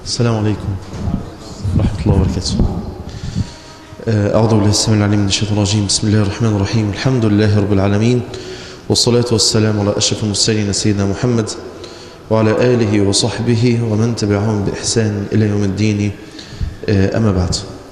السلام عليكم ورحمة الله وبركاته أعوذ بالله السميع العليم من الشيطان الرجيم بسم الله الرحمن الرحيم الحمد لله رب العالمين والصلاة والسلام على أشرف المرسلين سيدنا محمد وعلى آله وصحبه ومن تبعهم بإحسان إلى يوم الدين أما بعد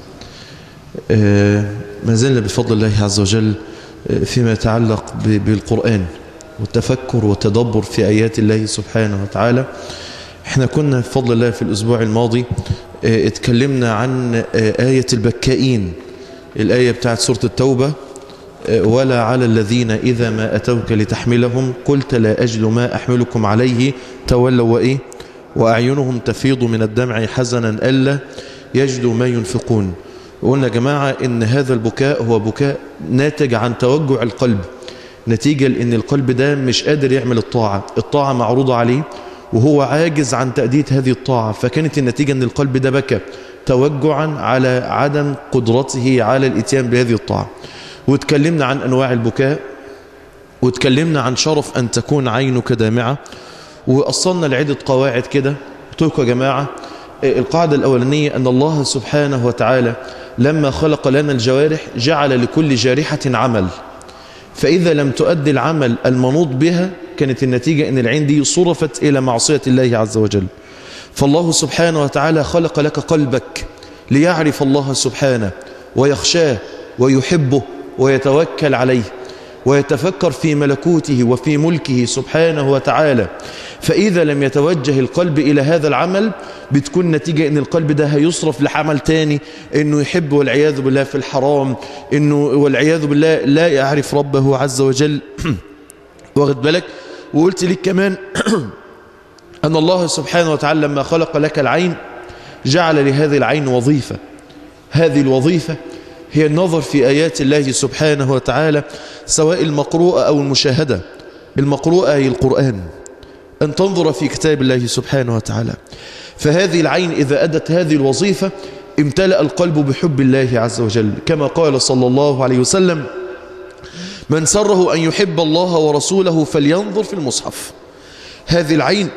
ما زلنا بفضل الله عز وجل فيما يتعلق بالقرآن والتفكر والتدبر في آيات الله سبحانه وتعالى احنا كنا بفضل الله في الأسبوع الماضي اتكلمنا عن آية البكائين الآية بتاعت سورة التوبة ولا على الذين إذا ما أتوك لتحملهم قلت لا أجل ما أحملكم عليه تولوا وإيه وأعينهم تفيض من الدمع حزنا ألا يجدوا ما ينفقون وقلنا يا جماعة إن هذا البكاء هو بكاء ناتج عن توجع القلب نتيجة لأن القلب ده مش قادر يعمل الطاعة الطاعة معروضة عليه وهو عاجز عن تأدية هذه الطاعة فكانت النتيجة أن القلب ده بكى توجعا على عدم قدرته على الاتيان بهذه الطاعة واتكلمنا عن أنواع البكاء واتكلمنا عن شرف أن تكون عينك دامعة وأصلنا لعدة قواعد كده قلت يا جماعة القاعدة الأولانية أن الله سبحانه وتعالى لما خلق لنا الجوارح جعل لكل جارحة عمل فإذا لم تؤدي العمل المنوط بها كانت النتيجة أن العين دي صرفت إلى معصية الله عز وجل فالله سبحانه وتعالى خلق لك قلبك ليعرف الله سبحانه ويخشاه ويحبه ويتوكل عليه ويتفكر في ملكوته وفي ملكه سبحانه وتعالى فإذا لم يتوجه القلب إلى هذا العمل بتكون نتيجة أن القلب ده هيصرف لعمل تاني أنه يحب والعياذ بالله في الحرام أنه والعياذ بالله لا يعرف ربه عز وجل واخد بالك وقلت لك كمان أن الله سبحانه وتعالى لما خلق لك العين جعل لهذه العين وظيفة هذه الوظيفة هي النظر في آيات الله سبحانه وتعالى سواء المقروءة أو المشاهدة المقروءة هي القرآن أن تنظر في كتاب الله سبحانه وتعالى فهذه العين إذا أدت هذه الوظيفة امتلأ القلب بحب الله عز وجل كما قال صلى الله عليه وسلم من سره أن يحب الله ورسوله فلينظر في المصحف هذه العين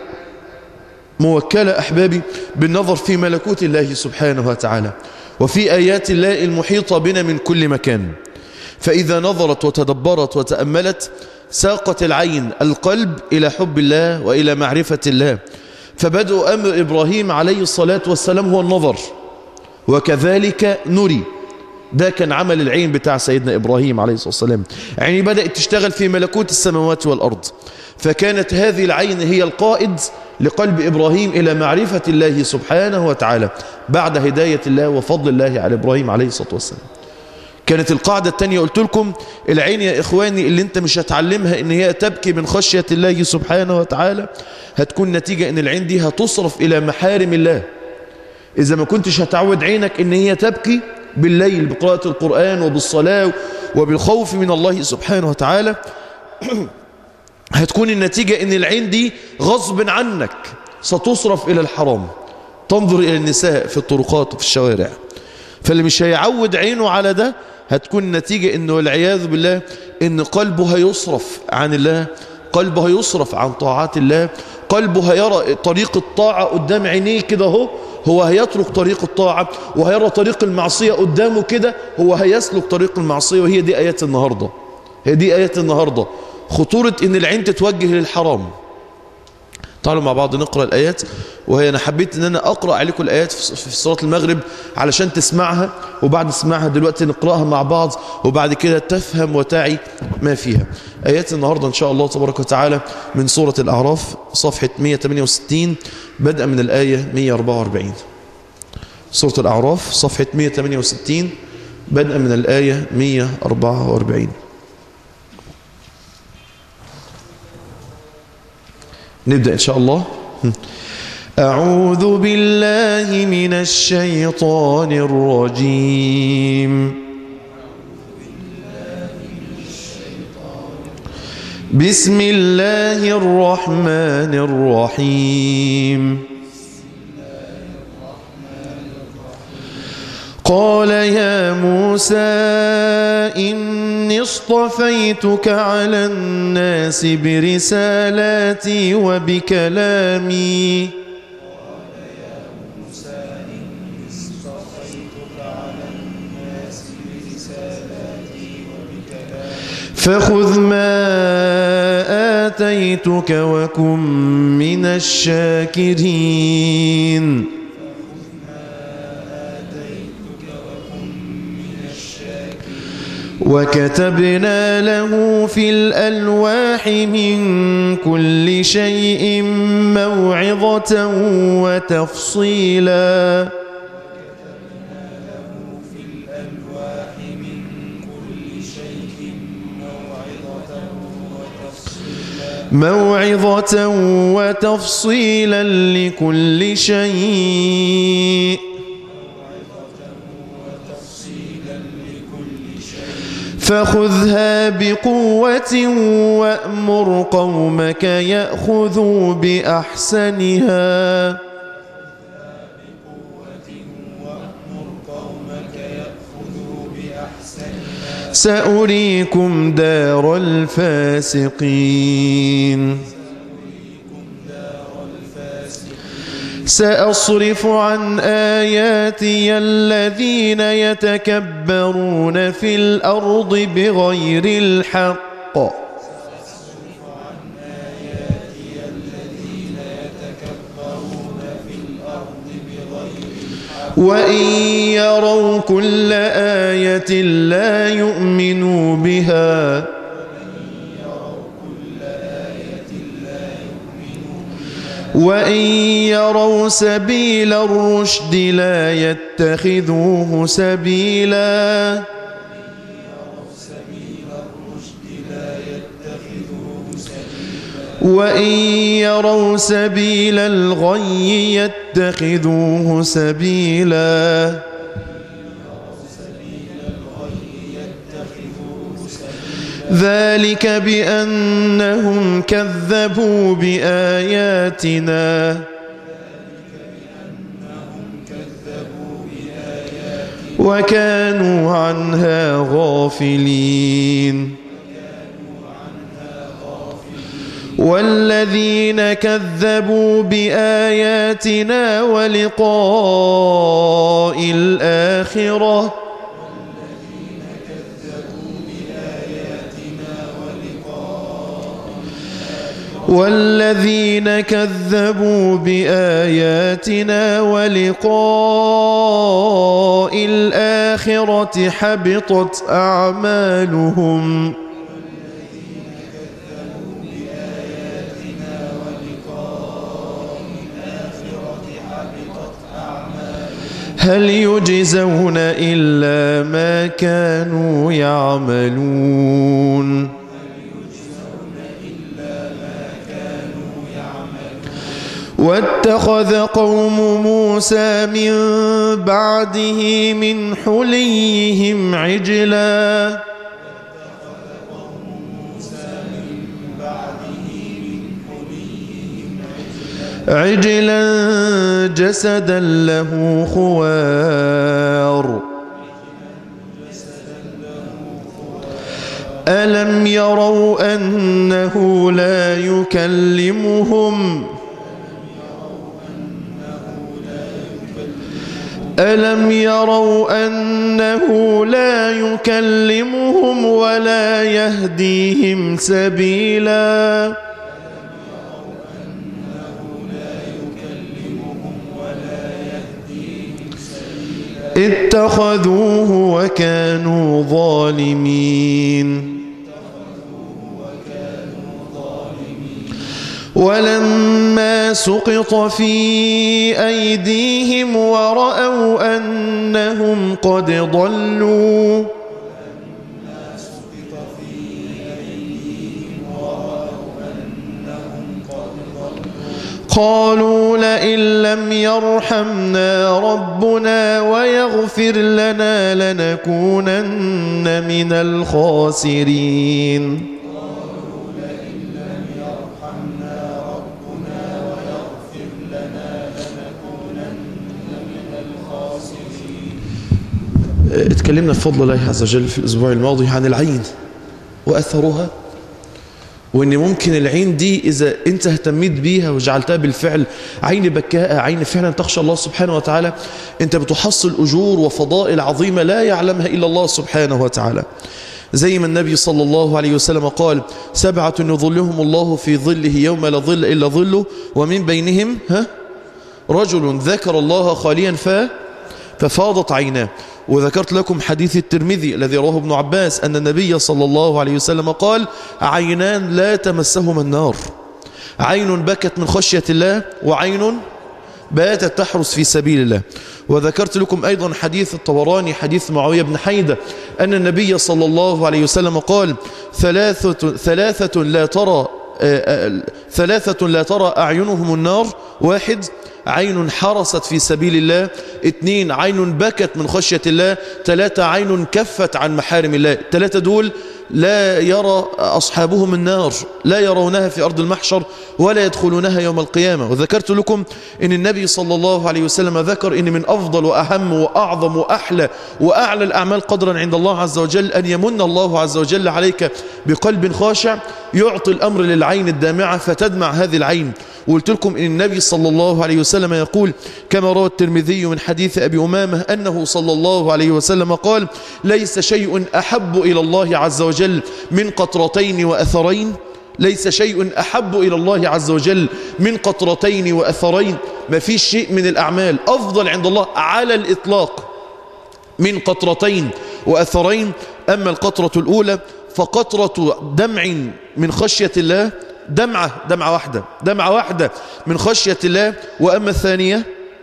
موكلة أحبابي بالنظر في ملكوت الله سبحانه وتعالى وفي آيات الله المحيطة بنا من كل مكان فإذا نظرت وتدبرت وتأملت ساقت العين القلب إلى حب الله وإلى معرفة الله فبدأ أمر إبراهيم عليه الصلاة والسلام هو النظر وكذلك نري ده كان عمل العين بتاع سيدنا إبراهيم عليه الصلاة والسلام يعني بدأت تشتغل في ملكوت السماوات والأرض فكانت هذه العين هي القائد لقلب إبراهيم إلى معرفة الله سبحانه وتعالى بعد هداية الله وفضل الله على إبراهيم عليه الصلاة والسلام كانت القاعدة التانية قلت لكم العين يا إخواني اللي انت مش هتعلمها ان هي تبكي من خشية الله سبحانه وتعالى هتكون نتيجة ان العين دي هتصرف إلى محارم الله إذا ما كنتش هتعود عينك ان هي تبكي بالليل بقراءة القرآن وبالصلاة وبالخوف من الله سبحانه وتعالى هتكون النتيجة ان العين دي غصب عنك ستصرف إلى الحرام تنظر إلى النساء في الطرقات وفي الشوارع فاللي مش هيعود عينه على ده هتكون النتيجة انه والعياذ بالله ان قلبه هيصرف عن الله قلبه هيصرف عن طاعات الله قلبه هيرى طريق الطاعة قدام عينيه كده اهو هو هيترك طريق الطاعة وهيرى طريق المعصية قدامه كده هو هيسلك طريق المعصية وهي دي آيات النهاردة هي دي آيات النهاردة خطورة ان العين تتوجه للحرام تعالوا مع بعض نقرأ الآيات وهي أنا حبيت أن أنا أقرأ عليكم الآيات في صلاة المغرب علشان تسمعها وبعد سماعها دلوقتي نقرأها مع بعض وبعد كده تفهم وتعي ما فيها آيات النهاردة إن شاء الله تبارك وتعالى من سورة الأعراف صفحة 168 بدءا من الآية 144 سورة الأعراف صفحة 168 بدءا من الآية 144 نبدأ إن شاء الله أعوذ بالله من الشيطان الرجيم بسم الله الرحمن الرحيم قال يا موسى إني اصطفيتك على الناس برسالاتي وبكلامي فخذ ما آتيتك وكن من الشاكرين وكتبنا له في الألواح من كل شيء موعظة وتفصيلاً موعظة وتفصيلا لكل شيء فخذها بقوة وأمر قومك يأخذوا بأحسنها سأريكم دار الفاسقين سأصرف عن آياتي الذين يتكبرون في الأرض بغير الحق وإن يروا كل آية لا يؤمنوا بها وإن يروا سبيل الرشد لا يتخذوه سبيلاً وإن يروا سبيل الغي يتخذوه سبيلا ذلك بأنهم كذبوا بآياتنا وكانوا عنها غافلين والذين كذبوا بآياتنا ولقاء الآخرة والذين كذبوا بآياتنا ولقاء الآخرة حبطت أعمالهم هل يجزون إلا ما كانوا يعملون واتخذ قوم موسى من بعده من حليهم عجلاً عجلا جسدا له خوار ألم يروا أنه لا يكلمهم ألم يروا أنه لا يكلمهم ولا يهديهم سبيلاً اتخذوه وكانوا ظالمين ولما سقط في أيديهم ورأوا أنهم قد ضلوا قالوا لئن لم يرحمنا ربنا ويغفر لنا لنكونن من الخاسرين اتكلمنا بفضل الله عز وجل في الأسبوع الماضي عن العين وأثرها وان ممكن العين دي اذا انت اهتميت بيها وجعلتها بالفعل عين بكاء عين فعلا تخشى الله سبحانه وتعالى انت بتحصل اجور وفضائل عظيمة لا يعلمها الا الله سبحانه وتعالى زي ما النبي صلى الله عليه وسلم قال سبعة يظلهم الله في ظله يوم لا ظل إلا ظله ومن بينهم ها رجل ذكر الله خاليا ف ففاضت عيناه وذكرت لكم حديث الترمذي الذي رواه ابن عباس أن النبي صلى الله عليه وسلم قال عينان لا تمسهما النار عين بكت من خشية الله وعين باتت تحرس في سبيل الله وذكرت لكم أيضا حديث الطبراني حديث معاوية بن حيدة أن النبي صلى الله عليه وسلم قال ثلاثة, ثلاثة لا ترى ثلاثة لا ترى أعينهم النار واحد عين حرست في سبيل الله اثنين عين بكت من خشية الله ثلاثة عين كفت عن محارم الله ثلاثة دول لا يرى أصحابهم النار لا يرونها في أرض المحشر ولا يدخلونها يوم القيامة وذكرت لكم أن النبي صلى الله عليه وسلم ذكر أن من أفضل وأهم وأعظم وأحلى وأعلى الأعمال قدرا عند الله عز وجل أن يمن الله عز وجل عليك بقلب خاشع يعطي الأمر للعين الدامعة فتدمع هذه العين وقلت لكم إن النبي صلى الله عليه وسلم يقول كما روى الترمذي من حديث أبي أمامة أنه صلى الله عليه وسلم قال ليس شيء أحب إلى الله عز وجل من قطرتين وأثرين ليس شيء أحب إلى الله عز وجل من قطرتين وأثرين ما فيش شيء من الأعمال أفضل عند الله على الإطلاق من قطرتين وأثرين أما القطرة الأولى فقطرة دمع من خشية الله دمعة دمعة واحدة دمعة واحدة من خشية الله وأما الثانية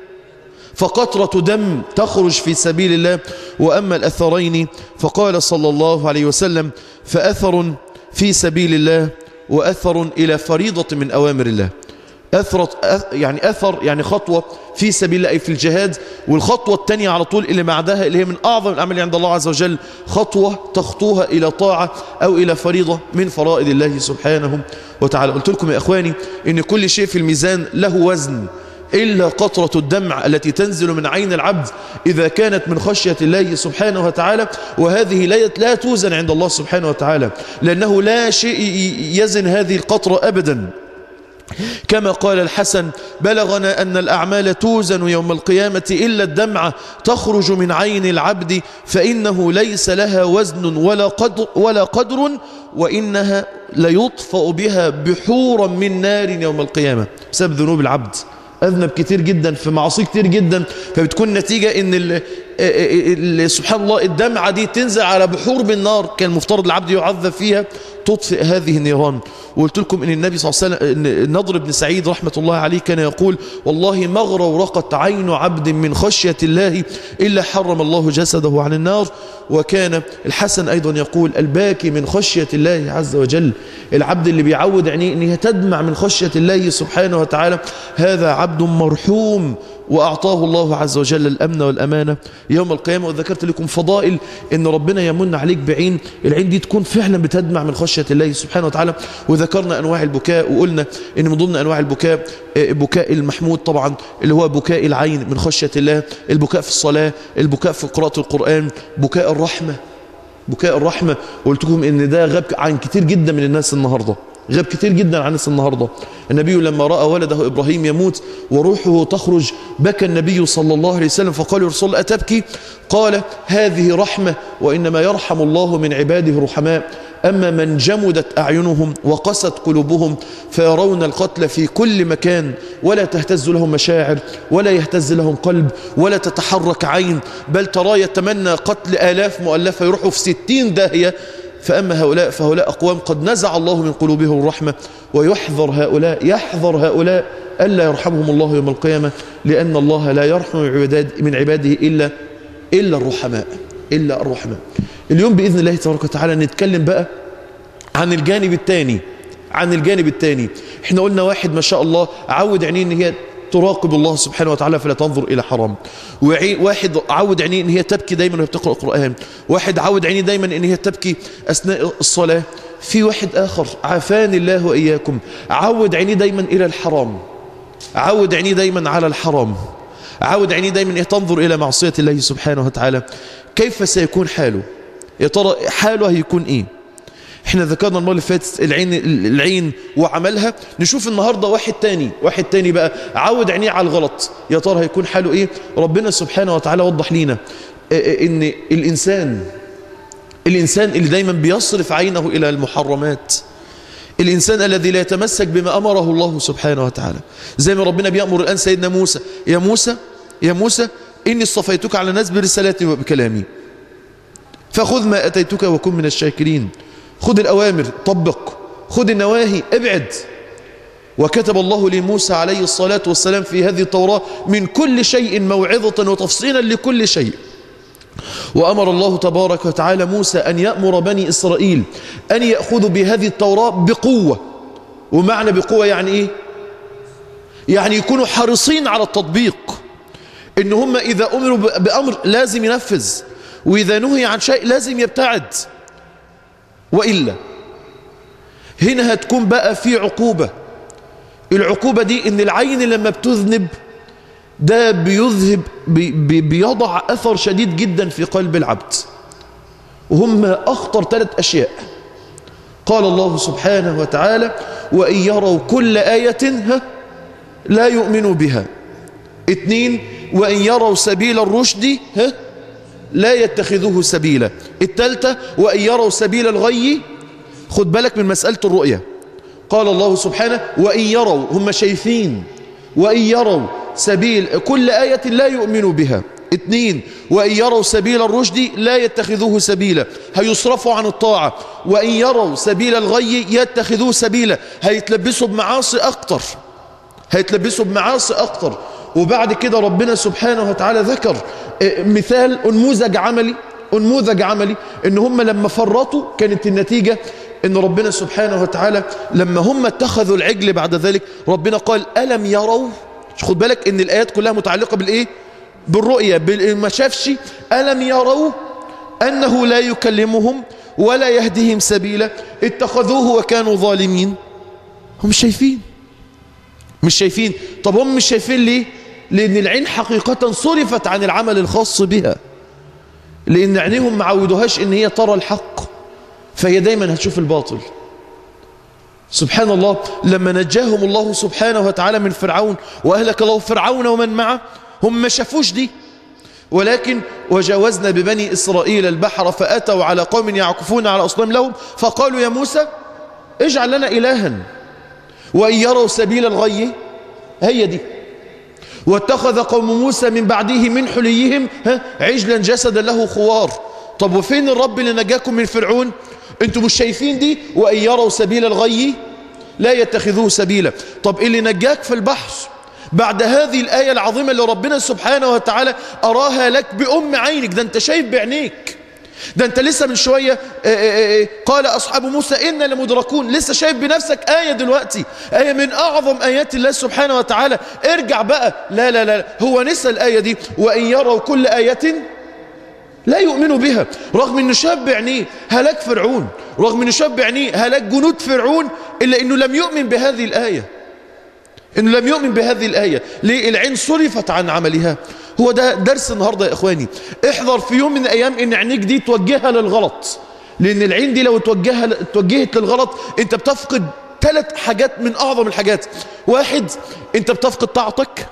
فقطرة دم تخرج في سبيل الله وأما الأثرين فقال صلى الله عليه وسلم فأثر في سبيل الله وأثر إلى فريضة من أوامر الله أثرت يعني أثر يعني خطوة في سبيل الله أي في الجهاد والخطوة الثانية على طول اللي بعدها اللي هي من أعظم الأعمال عند الله عز وجل خطوة تخطوها إلى طاعة أو إلى فريضة من فرائض الله سبحانه وتعالى قلت لكم يا إخواني إن كل شيء في الميزان له وزن إلا قطرة الدمع التي تنزل من عين العبد إذا كانت من خشية الله سبحانه وتعالى وهذه لا توزن عند الله سبحانه وتعالى لأنه لا شيء يزن هذه القطرة أبدا كما قال الحسن بلغنا أن الأعمال توزن يوم القيامة إلا الدمعة تخرج من عين العبد فإنه ليس لها وزن ولا قدر, ولا قدر وإنها ليطفأ بها بحورا من نار يوم القيامة بسبب ذنوب العبد أذنب كتير جدا في معاصي كتير جدا فبتكون نتيجة ان ال ال سبحان الله الدمعة دي تنزل على بحور بالنار كان المفترض العبد يعذب فيها تطفئ هذه النيران وقلت لكم ان النبي صلى الله عليه وسلم النضر بن سعيد رحمة الله عليه كان يقول والله ما ورقت عين عبد من خشية الله إلا حرم الله جسده عن النار وكان الحسن أيضا يقول الباكي من خشية الله عز وجل العبد اللي بيعود عينيه أنها تدمع من خشية الله سبحانه وتعالى هذا عبد مرحوم وأعطاه الله عز وجل الأمن والأمانة يوم القيامة وذكرت لكم فضائل أن ربنا يمن عليك بعين العين دي تكون فعلا بتدمع من خشية الله سبحانه وتعالى وذكرنا أنواع البكاء وقلنا أن من ضمن أنواع البكاء بكاء المحمود طبعا اللي هو بكاء العين من خشية الله البكاء في الصلاة البكاء في قراءة القرآن بكاء الرحمة بكاء الرحمة قلت لكم ان ده غاب عن كتير جدا من الناس النهاردة غاب كتير جدا عن الناس النهاردة النبي لما رأى ولده إبراهيم يموت وروحه تخرج بكى النبي صلى الله عليه وسلم فقال يا رسول أتبكي قال هذه رحمة وإنما يرحم الله من عباده الرحماء أما من جمدت أعينهم وقست قلوبهم فيرون القتل في كل مكان ولا تهتز لهم مشاعر ولا يهتز لهم قلب ولا تتحرك عين بل ترى يتمنى قتل آلاف مؤلفة يروحوا في ستين داهية فأما هؤلاء فهؤلاء أقوام قد نزع الله من قلوبهم الرحمة ويحذر هؤلاء يحذر هؤلاء ألا يرحمهم الله يوم القيامة لأن الله لا يرحم من عباده إلا إلا الرحماء إلا الرحماء اليوم بإذن الله تبارك وتعالى نتكلم بقى عن الجانب الثاني عن الجانب الثاني احنا قلنا واحد ما شاء الله عود عينيه ان هي تراقب الله سبحانه وتعالى فلا تنظر إلى حرام واحد عود عينيه ان هي تبكي دايما وهي بتقرأ القرآن واحد عود عينيه دايما ان هي تبكي أثناء الصلاة في واحد آخر عافاني الله وإياكم عود عينيه دايما إلى الحرام عود عينيه دايما على الحرام عود عينيه دايما ان تنظر إلى معصية الله سبحانه وتعالى كيف سيكون حاله يا ترى حاله هيكون ايه احنا ذكرنا المرة اللي فاتت العين العين وعملها نشوف النهاردة واحد تاني واحد تاني بقى عود عينيه على الغلط يا ترى هيكون حاله ايه ربنا سبحانه وتعالى وضح لينا ان الانسان الانسان اللي دايما بيصرف عينه الى المحرمات الإنسان الذي لا يتمسك بما أمره الله سبحانه وتعالى زي ما ربنا بيأمر الآن سيدنا موسى يا موسى يا موسى إني اصطفيتك على الناس برسالتي وبكلامي فخذ ما أتيتك وكن من الشاكرين خذ الأوامر طبق خذ النواهي ابعد وكتب الله لموسى عليه الصلاة والسلام في هذه التوراة من كل شيء موعظة وتفصيلا لكل شيء وأمر الله تبارك وتعالى موسى أن يأمر بني إسرائيل أن يأخذوا بهذه التوراة بقوة ومعنى بقوة يعني إيه يعني يكونوا حريصين على التطبيق إن هم إذا أمروا بأمر لازم ينفذ وإذا نهي عن شيء لازم يبتعد وإلا هنا هتكون بقى في عقوبة العقوبة دي إن العين لما بتذنب ده بيذهب بي بي بيضع أثر شديد جدا في قلب العبد وهم أخطر ثلاث أشياء قال الله سبحانه وتعالى وإن يروا كل آية ها لا يؤمنوا بها اثنين وإن يروا سبيل الرشد ها لا يتخذوه سبيلا الثالثة وإن يروا سبيل الغي خد بالك من مسألة الرؤية قال الله سبحانه وإن يروا هم شايفين وإن يروا سبيل كل آية لا يؤمنوا بها اثنين وإن يروا سبيل الرشد لا يتخذوه سبيلا هيصرفوا عن الطاعة وإن يروا سبيل الغي يتخذوه سبيلا هيتلبسوا بمعاصي أكتر هيتلبسوا بمعاصي أكتر وبعد كده ربنا سبحانه وتعالى ذكر مثال انموذج عملي انموذج عملي ان هم لما فرطوا كانت النتيجة ان ربنا سبحانه وتعالى لما هم اتخذوا العجل بعد ذلك ربنا قال ألم يروا خد بالك ان الآيات كلها متعلقة بالايه بالرؤية ما شافش ألم يروا أنه لا يكلمهم ولا يهديهم سبيلا اتخذوه وكانوا ظالمين هم مش شايفين مش شايفين طب هم مش شايفين ليه لأن العين حقيقة صرفت عن العمل الخاص بها لأن عينيهم معودوهاش إن هي ترى الحق فهي دايما هتشوف الباطل سبحان الله لما نجاهم الله سبحانه وتعالى من فرعون وأهلك الله فرعون ومن معه هم ما شافوش دي ولكن وجاوزنا ببني إسرائيل البحر فأتوا على قوم يعكفون على أصنام لهم فقالوا يا موسى اجعل لنا إلها وإن يروا سبيل الغي هي دي واتخذ قوم موسى من بعده من حليهم عجلا جسدا له خوار طب وفين الرب اللي نجاكم من فرعون انتم مش شايفين دي وإن يروا سبيل الغي لا يتخذوه سبيلا طب اللي نجاك في البحر بعد هذه الآية العظيمة اللي ربنا سبحانه وتعالى أراها لك بأم عينك ده انت شايف بعينيك ده انت لسه من شوية آآ آآ قال أصحاب موسى إنا لمدركون لسه شايف بنفسك آية دلوقتي آية من أعظم آيات الله سبحانه وتعالى ارجع بقى لا لا لا هو نسى الآية دي وإن يروا كل آية لا يؤمنوا بها رغم انه شاب بعينيه هلاك فرعون رغم انه شاب بعينيه هلاك جنود فرعون إلا انه لم يؤمن بهذه الآية انه لم يؤمن بهذه الآية ليه العين صرفت عن عملها هو ده درس النهاردة يا إخواني احذر في يوم من الأيام ان عينيك دي توجهها للغلط لأن العين دي لو توجهها توجهت للغلط انت بتفقد ثلاث حاجات من أعظم الحاجات واحد انت بتفقد طاعتك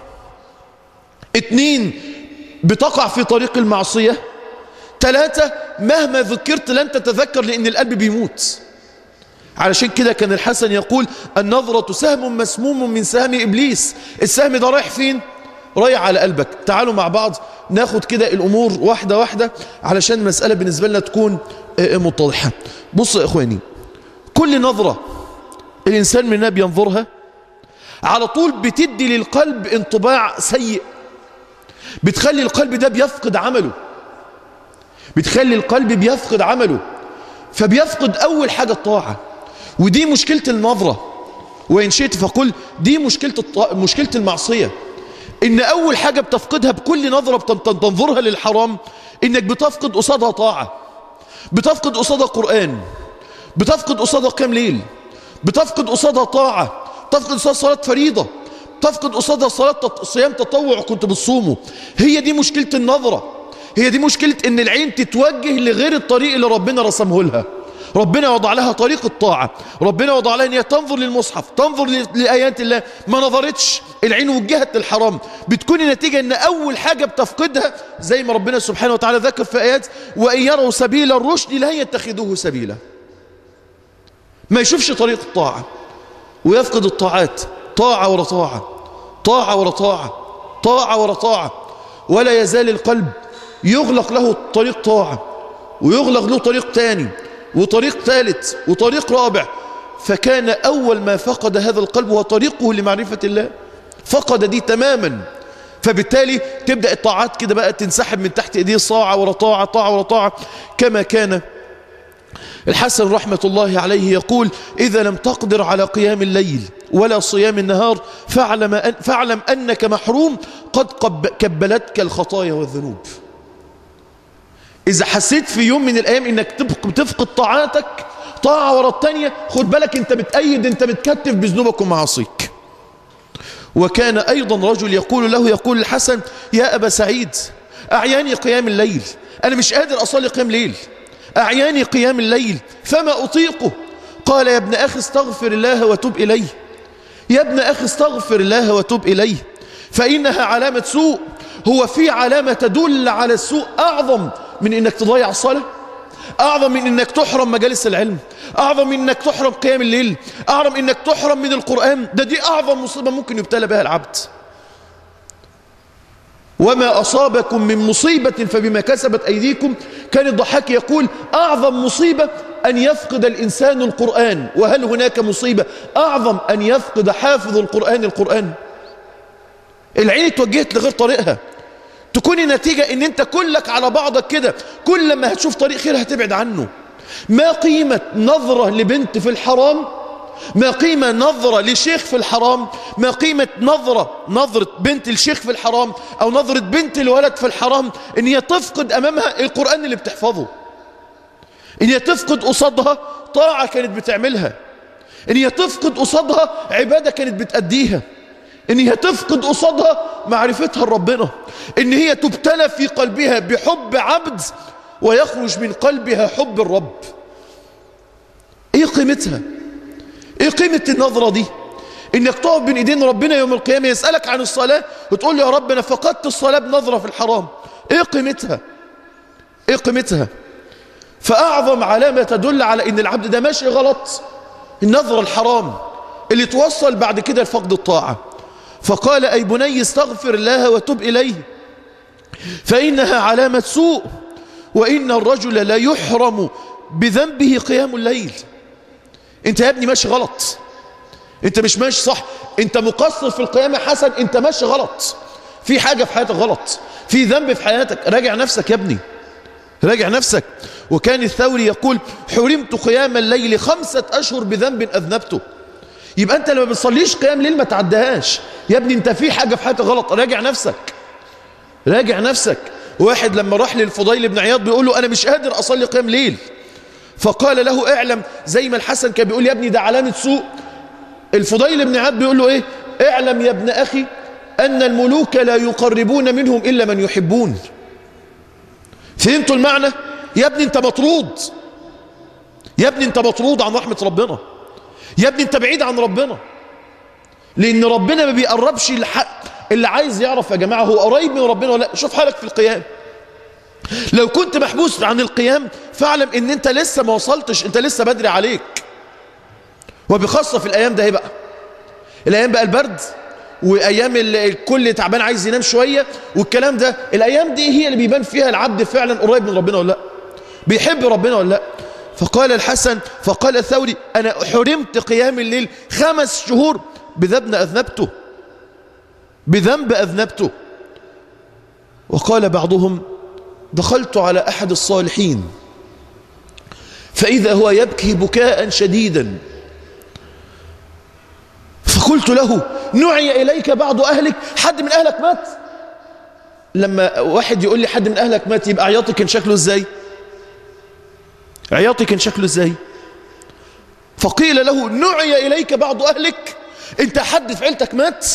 اتنين بتقع في طريق المعصية ثلاثة مهما ذكرت لن تتذكر لأن القلب بيموت علشان كده كان الحسن يقول النظرة سهم مسموم من سهم إبليس السهم ده رايح فين؟ رايح على قلبك تعالوا مع بعض ناخد كده الأمور واحدة واحدة علشان المسألة بالنسبة لنا تكون متضحة بصوا يا إخواني كل نظرة الإنسان منها بينظرها على طول بتدي للقلب انطباع سيء بتخلي القلب ده بيفقد عمله بتخلي القلب بيفقد عمله فبيفقد أول حاجة الطاعة ودي مشكلة النظرة وإن شئت فقل دي مشكلة, الط... مشكلة المعصية إن أول حاجة بتفقدها بكل نظرة بتنظرها للحرام إنك بتفقد قصادها طاعة بتفقد قصادها قرآن بتفقد قصادها قيام ليل بتفقد قصادها طاعة بتفقد قصادها صلاة فريضة بتفقد قصادها صلاة صيام تطوع كنت بتصومه هي دي مشكلة النظرة هي دي مشكلة ان العين تتوجه لغير الطريق اللي ربنا رسمه لها ربنا وضع لها طريق الطاعة ربنا وضع لها ان هي تنظر للمصحف تنظر لآيات الله ما نظرتش العين وجهت للحرام بتكون النتيجة ان اول حاجة بتفقدها زي ما ربنا سبحانه وتعالى ذكر في آيات وإن يروا سبيل الرشد لا يتخذوه سبيلا ما يشوفش طريق الطاعة ويفقد الطاعات طاعة ورا طاعة طاعة ورا طاعة طاعة ورا طاعة ولا يزال القلب يغلق له طريق طاعة ويغلق له طريق تاني وطريق ثالث وطريق رابع فكان أول ما فقد هذا القلب هو طريقه لمعرفة الله فقد دي تماما فبالتالي تبدأ الطاعات كده بقى تنسحب من تحت ايديه صاعة ورا طاعة طاعة ورا طاعة كما كان الحسن رحمة الله عليه يقول إذا لم تقدر على قيام الليل ولا صيام النهار فاعلم, أن فاعلم أنك محروم قد كبلتك الخطايا والذنوب إذا حسيت في يوم من الأيام إنك تفقد طاعاتك طاعة ورا التانية خد بالك أنت بتأيد أنت بتكتف بذنوبك ومعاصيك وكان أيضا رجل يقول له يقول الحسن يا أبا سعيد أعياني قيام الليل أنا مش قادر أصلي قيام ليل أعياني قيام الليل فما أطيقه قال يا ابن أخي استغفر الله وتب إليه يا ابن أخي استغفر الله وتب إليه فإنها علامة سوء هو في علامة تدل على السوء أعظم من إنك تضيع الصلاة أعظم من إنك تحرم مجالس العلم أعظم من إنك تحرم قيام الليل أعظم من إنك تحرم من القرآن ده دي أعظم مصيبة ممكن يبتلى بها العبد وما أصابكم من مصيبة فبما كسبت أيديكم كان الضحاك يقول أعظم مصيبة أن يفقد الإنسان القرآن وهل هناك مصيبة أعظم أن يفقد حافظ القرآن القرآن العين اتوجهت لغير طريقها تكون النتيجة ان انت كلك على بعضك كده كل لما هتشوف طريق خير هتبعد عنه ما قيمة نظرة لبنت في الحرام ما قيمة نظرة لشيخ في الحرام ما قيمة نظرة نظرة بنت الشيخ في الحرام أو نظرة بنت الولد في الحرام إن هي تفقد أمامها القرآن اللي بتحفظه إن هي تفقد قصادها طاعة كانت بتعملها إن هي تفقد قصادها عبادة كانت بتأديها إن هي تفقد قصادها معرفتها لربنا إن هي تبتلى في قلبها بحب عبد ويخرج من قلبها حب الرب إيه قيمتها ايه قيمة النظرة دي انك تقف بين ايدين ربنا يوم القيامة يسألك عن الصلاة وتقول له يا رب انا فقدت الصلاة بنظرة في الحرام ايه قيمتها ايه قيمتها فاعظم علامة تدل على ان العبد ده ماشي غلط النظرة الحرام اللي توصل بعد كده لفقد الطاعة فقال اي بني استغفر الله وتب اليه فانها علامة سوء وان الرجل لا يحرم بذنبه قيام الليل انت يا ابني ماشي غلط انت مش ماشي صح انت مقصر في القيامة حسن انت ماشي غلط في حاجة في حياتك غلط في ذنب في حياتك راجع نفسك يا ابني راجع نفسك وكان الثوري يقول حرمت قيام الليل خمسة أشهر بذنب أذنبته يبقى أنت لما بتصليش قيام ليل ما تعدهاش يا ابني أنت في حاجة في حياتك غلط راجع نفسك راجع نفسك واحد لما راح للفضيل بن عياض بيقول له أنا مش قادر أصلي قيام ليل فقال له اعلم زي ما الحسن كان بيقول يا ابني ده علامة سوء الفضيل بن عاد بيقول له ايه اعلم يا ابن اخي ان الملوك لا يقربون منهم الا من يحبون فهمتوا المعنى يا ابني انت مطرود يا ابني انت مطرود عن رحمة ربنا يا ابني انت بعيد عن ربنا لان ربنا ما بيقربش الحق اللي عايز يعرف يا جماعة هو قريب من ربنا ولا لا شوف حالك في القيام لو كنت محبوس عن القيام فاعلم ان انت لسه ما وصلتش انت لسه بدري عليك وبخاصة في الايام ده ايه بقى الايام بقى البرد وايام الكل تعبان عايز ينام شوية والكلام ده الايام دي هي اللي بيبان فيها العبد فعلا قريب من ربنا ولا لا بيحب ربنا ولا لا فقال الحسن فقال الثوري انا حرمت قيام الليل خمس شهور بذنب اذنبته بذنب اذنبته وقال بعضهم دخلت على أحد الصالحين فإذا هو يبكي بكاء شديدا فقلت له نعي إليك بعض أهلك حد من أهلك مات لما واحد يقول لي حد من أهلك مات يبقى عياطي كان شكله إزاي عياطي كان شكله إزاي فقيل له نعي إليك بعض أهلك انت حد في عيلتك مات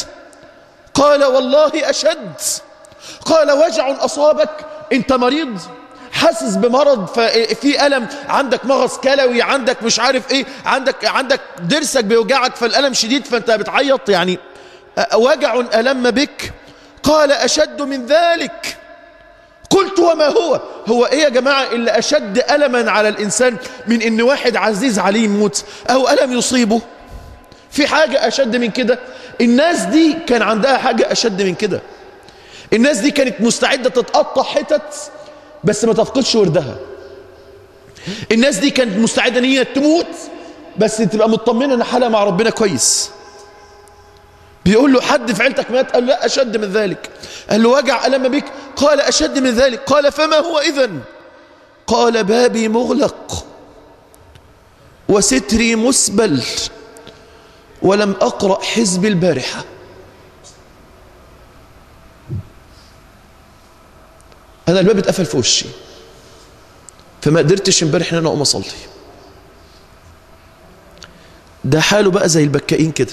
قال والله أشد قال وجع أصابك انت مريض حاسس بمرض ففي ألم عندك مغص كلوي عندك مش عارف ايه عندك عندك ضرسك بيوجعك فالألم شديد فانت بتعيط يعني وجع ألم بك قال أشد من ذلك قلت وما هو هو ايه يا جماعة اللي أشد ألما على الإنسان من ان واحد عزيز عليه يموت أو ألم يصيبه في حاجة أشد من كده الناس دي كان عندها حاجة أشد من كده الناس دي كانت مستعدة تتقطع حتت بس ما تفقدش وردها الناس دي كانت مستعدة ان هي تموت بس تبقى مطمنة ان حالها مع ربنا كويس بيقول له حد في عيلتك مات قال لا أشد من ذلك قال له وجع ألم بك قال أشد من ذلك قال فما هو إذن قال بابي مغلق وستري مسبل ولم أقرأ حزب البارحة أنا الباب اتقفل في وشي فما قدرتش امبارح ان انا اقوم اصلي ده حاله بقى زي البكائين كده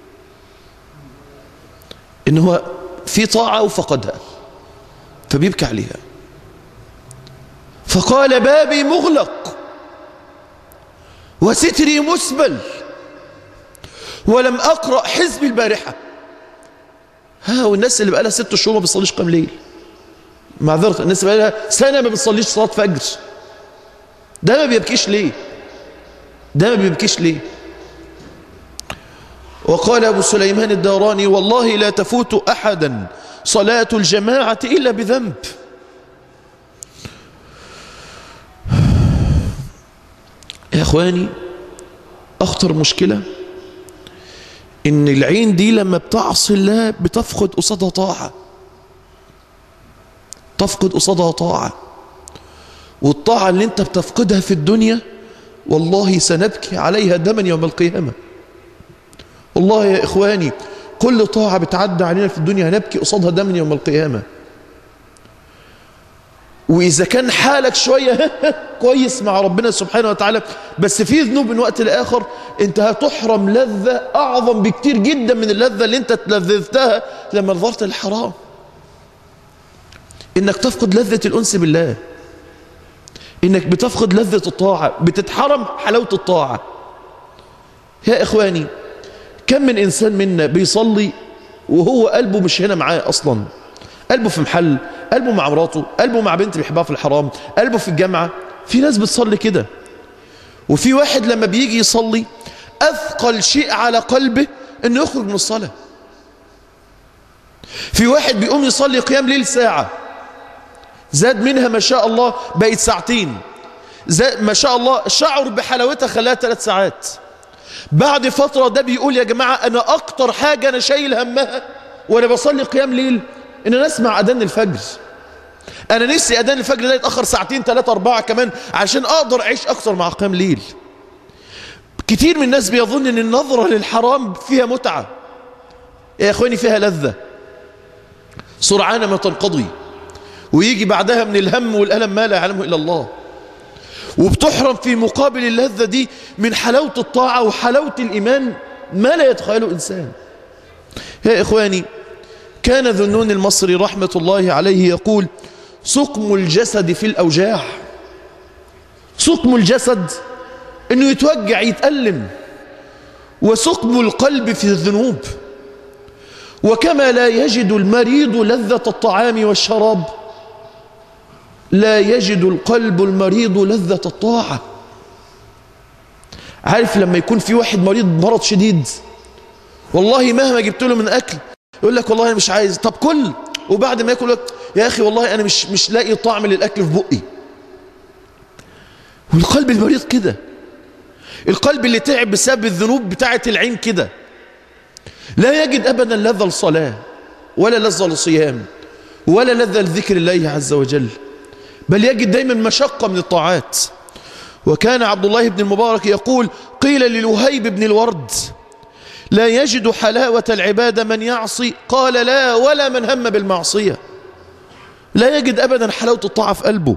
ان هو في طاعة وفقدها فبيبكي عليها فقال بابي مغلق وستري مسبل ولم أقرأ حزب البارحة ها والناس اللي بقى لها ست شهور ما بتصليش قيام ليل معذرة الناس اللي بقى لها سنة ما بتصليش صلاة فجر ده ما بيبكيش ليه ده ما بيبكيش ليه وقال أبو سليمان الداراني والله لا تفوت أحدا صلاة الجماعة إلا بذنب يا أخواني أخطر مشكلة إن العين دي لما بتعصي الله بتفقد قصادها طاعة تفقد قصادها طاعة والطاعة اللي انت بتفقدها في الدنيا والله سنبكي عليها دما يوم القيامة والله يا إخواني كل طاعة بتعدى علينا في الدنيا هنبكي قصادها دما يوم القيامة وإذا كان حالك شوية كويس مع ربنا سبحانه وتعالى بس في ذنوب من وقت لآخر انت هتحرم لذة أعظم بكتير جدا من اللذة اللي انت تلذذتها لما نظرت للحرام انك تفقد لذة الأنس بالله انك بتفقد لذة الطاعة بتتحرم حلاوة الطاعة يا إخواني كم من إنسان منا بيصلي وهو قلبه مش هنا معاه أصلا قلبه في محل قلبه مع مراته قلبه مع بنت بيحبها في الحرام قلبه في الجامعة في ناس بتصلي كده وفي واحد لما بيجي يصلي أثقل شيء على قلبه أنه يخرج من الصلاة في واحد بيقوم يصلي قيام ليل ساعة زاد منها ما شاء الله بقت ساعتين زاد ما شاء الله شعر بحلاوتها خلاها ثلاث ساعات بعد فترة ده بيقول يا جماعة أنا أكتر حاجة أنا شايل همها وأنا بصلي قيام ليل إن أنا أسمع أذان الفجر أنا نفسي أذان الفجر ده يتأخر ساعتين ثلاثة أربعة كمان عشان أقدر أعيش أكتر مع قيام ليل كتير من الناس بيظن أن النظرة للحرام فيها متعة يا أخواني فيها لذة سرعان ما تنقضي ويجي بعدها من الهم والألم ما لا يعلمه إلا الله وبتحرم في مقابل اللذة دي من حلاوة الطاعة وحلاوة الإيمان ما لا يتخيله إنسان يا إخواني كان ذنون المصري رحمة الله عليه يقول سقم الجسد في الأوجاع سقم الجسد أنه يتوجع يتألم وسقم القلب في الذنوب وكما لا يجد المريض لذة الطعام والشراب لا يجد القلب المريض لذة الطاعة عارف لما يكون في واحد مريض مرض شديد والله مهما جبت له من أكل يقول لك والله أنا مش عايز طب كل وبعد ما ياكل يا أخي والله أنا مش مش لاقي طعم للأكل في بقي والقلب المريض كده القلب اللي تعب بسبب الذنوب بتاعة العين كده لا يجد أبدا لذة الصلاة ولا لذة الصيام ولا لذة لذكر الله عز وجل بل يجد دايما مشقة من الطاعات وكان عبد الله بن المبارك يقول قيل للوهيب بن الورد لا يجد حلاوة العبادة من يعصي قال لا ولا من هم بالمعصية لا يجد أبدا حلاوة الطاعة في قلبه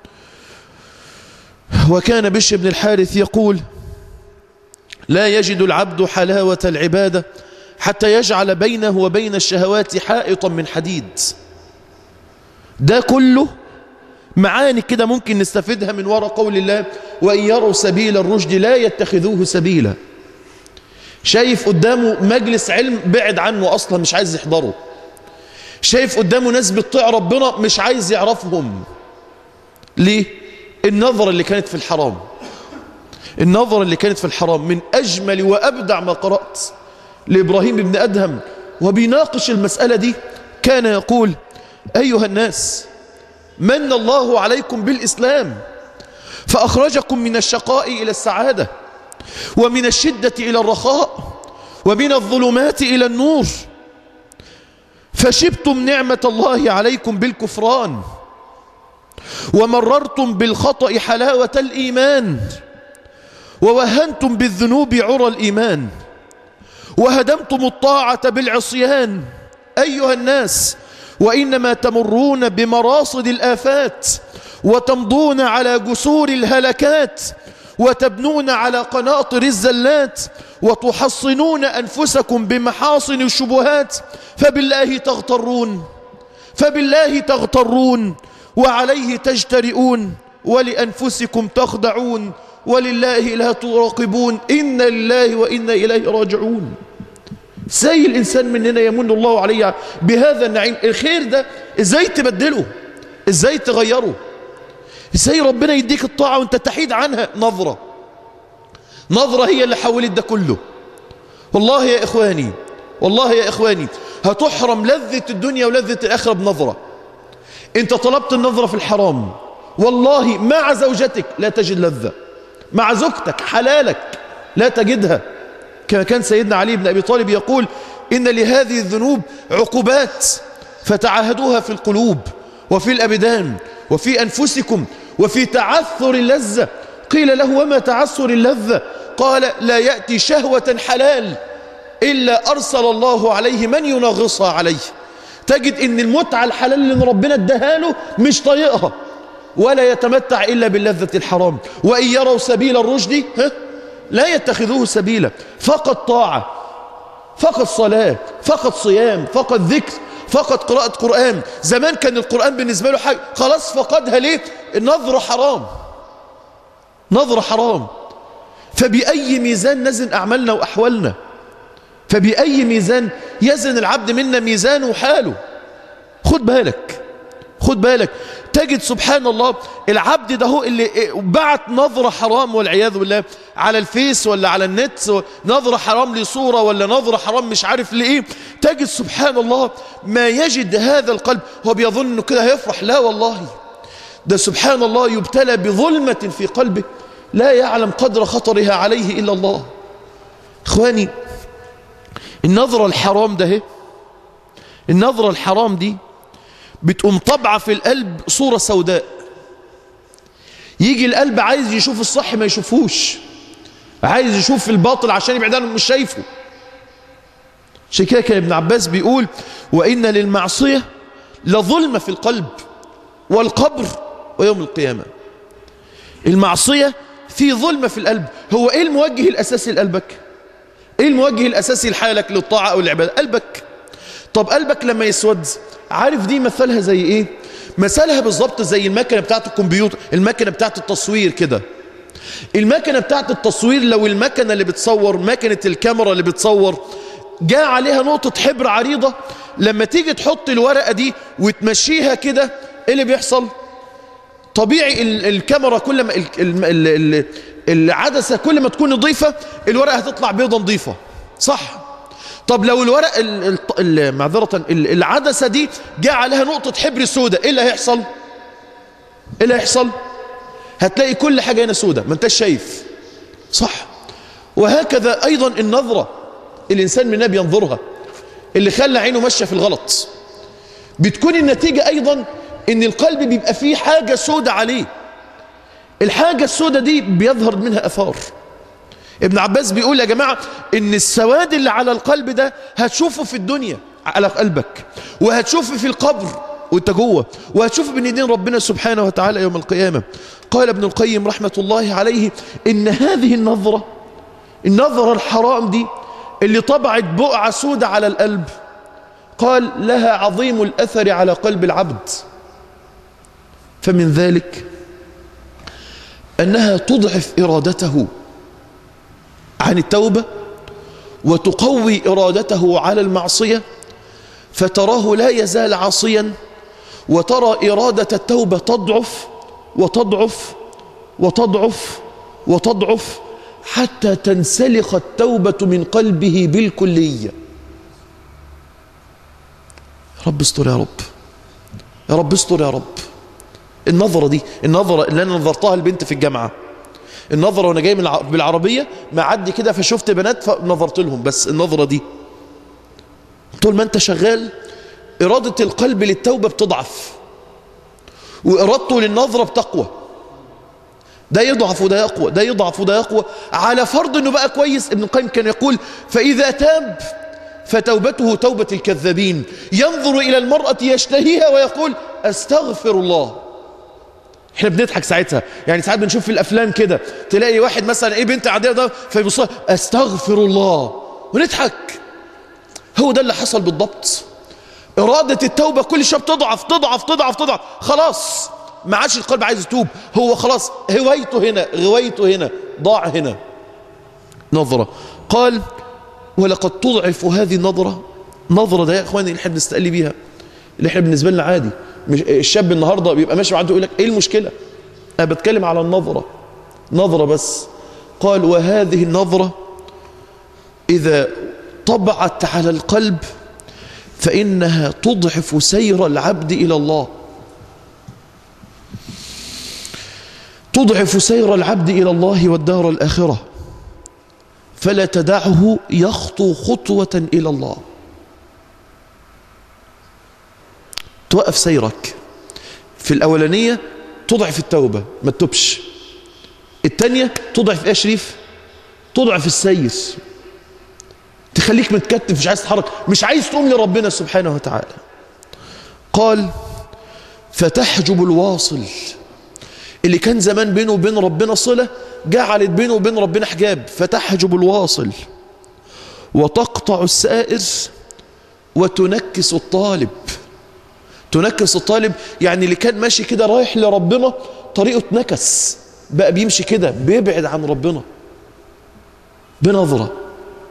وكان بش بن الحارث يقول لا يجد العبد حلاوة العبادة حتى يجعل بينه وبين الشهوات حائطا من حديد ده كله معاني كده ممكن نستفيدها من وراء قول الله وإن يروا سبيل الرشد لا يتخذوه سبيلا شايف قدامه مجلس علم بعد عنه أصلا مش عايز يحضره شايف قدامه ناس بتطيع ربنا مش عايز يعرفهم ليه النظرة اللي كانت في الحرام النظرة اللي كانت في الحرام من أجمل وأبدع ما قرأت لإبراهيم بن أدهم وبيناقش المسألة دي كان يقول أيها الناس من الله عليكم بالإسلام فأخرجكم من الشقاء إلى السعادة ومن الشدة إلى الرخاء ومن الظلمات إلى النور فشبتم نعمة الله عليكم بالكفران ومررتم بالخطأ حلاوة الإيمان ووهنتم بالذنوب عرى الإيمان وهدمتم الطاعة بالعصيان أيها الناس وإنما تمرون بمراصد الآفات وتمضون على جسور الهلكات وتبنون على قناطر الزلات وتحصنون أنفسكم بمحاصن الشبهات فبالله تغترون فبالله تغترون وعليه تجترئون ولأنفسكم تخدعون ولله لا تراقبون إن لله وإنا إليه راجعون ازاي الإنسان مننا يمن الله عليه بهذا النعيم الخير ده ازاي تبدله ازاي تغيره ازاي ربنا يديك الطاعة وانت تحيد عنها نظرة نظرة هي اللي حولت ده كله والله يا إخواني والله يا إخواني هتحرم لذة الدنيا ولذة الآخرة بنظرة انت طلبت النظرة في الحرام والله مع زوجتك لا تجد لذة مع زوجتك حلالك لا تجدها كما كان سيدنا علي بن أبي طالب يقول إن لهذه الذنوب عقوبات فتعاهدوها في القلوب وفي الأبدان وفي أنفسكم وفي تعثر اللذة قيل له وما تعثر اللذة قال لا يأتي شهوة حلال إلا أرسل الله عليه من ينغصها عليه تجد ان المتعة الحلال اللي ربنا اداها له مش طايقها ولا يتمتع إلا باللذة الحرام وإن يروا سبيل الرشد ها لا يتخذوه سبيلا فقط طاعة فقط صلاة فقط صيام فقط ذكر فقط قراءة قرآن زمان كان القرآن بالنسبة له حاجة خلاص فقدها ليه النظرة حرام نظرة حرام فبأي ميزان نزن أعمالنا وأحوالنا فبأي ميزان يزن العبد منا ميزانه وحاله خد بالك خد بالك تجد سبحان الله العبد ده هو اللي بعت نظرة حرام والعياذ بالله على الفيس ولا على النت نظرة حرام لصورة ولا نظرة حرام مش عارف لإيه تجد سبحان الله ما يجد هذا القلب هو بيظن انه كده هيفرح لا والله ده سبحان الله يبتلى بظلمة في قلبه لا يعلم قدر خطرها عليه إلا الله إخواني النظرة الحرام ده هي النظرة الحرام دي بتقوم طبعة في القلب صورة سوداء يجي القلب عايز يشوف الصح ما يشوفوش عايز يشوف الباطل عشان يبعد عنه مش شايفه عشان كده كان ابن عباس بيقول وإن للمعصية لظلمة في القلب والقبر ويوم القيامة المعصية في ظلمة في القلب هو ايه الموجه الأساسي لقلبك ايه الموجه الأساسي لحالك للطاعة أو العبادة قلبك طب قلبك لما يسود عارف دي مثلها زي ايه مثلها بالظبط زي المكنة بتاعت الكمبيوتر المكنة بتاعت التصوير كده المكنة بتاعت التصوير لو المكنة اللي بتصور مكنة الكاميرا اللي بتصور جاء عليها نقطة حبر عريضة لما تيجي تحط الورقة دي وتمشيها كده ايه اللي بيحصل طبيعي الكاميرا كل ما العدسة كل ما تكون نظيفة الورقة هتطلع بيضة نظيفة صح طب لو الورق معذرة العدسة دي جاء عليها نقطة حبر سوداء ايه اللي هيحصل ايه اللي هيحصل هتلاقي كل حاجة هنا سوداء ما انتش شايف صح وهكذا ايضا النظرة الانسان منها بينظرها اللي خلى عينه ماشية في الغلط بتكون النتيجة ايضا ان القلب بيبقى فيه حاجة سوداء عليه الحاجة السوداء دي بيظهر منها اثار ابن عباس بيقول يا جماعة ان السواد اللي على القلب ده هتشوفه في الدنيا على قلبك وهتشوفه في القبر وانت جوه وهتشوفه بين ايدين ربنا سبحانه وتعالى يوم القيامة قال ابن القيم رحمة الله عليه ان هذه النظرة النظرة الحرام دي اللي طبعت بقعة سودة على القلب قال لها عظيم الأثر على قلب العبد فمن ذلك أنها تضعف إرادته عن التوبة وتقوي إرادته على المعصية فتراه لا يزال عاصيا وترى إرادة التوبة تضعف وتضعف وتضعف وتضعف حتى تنسلخ التوبة من قلبه بالكلية رب استر يا رب يا رب استر يا رب النظرة دي النظرة اللي أنا نظرتها البنت في الجامعة النظرة وأنا جاي من الع- بالعربية معدي كده فشفت بنات فنظرت لهم بس النظرة دي طول ما أنت شغال إرادة القلب للتوبة بتضعف وإرادته للنظرة بتقوى ده يضعف وده يقوى ده يضعف وده يقوى على فرض انه بقى كويس ابن القيم كان يقول فإذا تاب فتوبته توبة الكذابين ينظر إلى المرأة يشتهيها ويقول أستغفر الله احنا بنضحك ساعتها يعني ساعات بنشوف في الافلام كده تلاقي واحد مثلا ايه بنت عاديه ده فيبص لها، استغفر الله ونضحك هو ده اللي حصل بالضبط إرادة التوبة كل شوية بتضعف تضعف تضعف تضعف خلاص ما عادش القلب عايز يتوب هو خلاص هوايته هنا غوايته هنا ضاع هنا نظرة قال ولقد تضعف هذه النظرة نظرة ده يا اخواني اللي احنا بنستقل بيها اللي احنا بالنسبة لنا عادي مش الشاب النهاردة بيبقى ماشي معاه يقول لك ايه المشكلة انا بتكلم على النظرة نظرة بس قال وهذه النظرة إذا طبعت على القلب فإنها تضعف سير العبد إلى الله تضعف سير العبد إلى الله والدار الآخرة فلا تدعه يخطو خطوة إلى الله توقف سيرك في الأولانية تضعف التوبة ما تتوبش الثانية تضعف إيه يا شريف تضعف السير تخليك متكتف مش عايز تتحرك مش عايز تقوم لربنا سبحانه وتعالى قال فتحجب الواصل اللي كان زمان بينه وبين ربنا صلة جعلت بينه وبين ربنا حجاب فتحجب الواصل وتقطع السائر وتنكس الطالب تنكس الطالب يعني اللي كان ماشي كده رايح لربنا طريقه اتنكس بقى بيمشي كده بيبعد عن ربنا بنظرة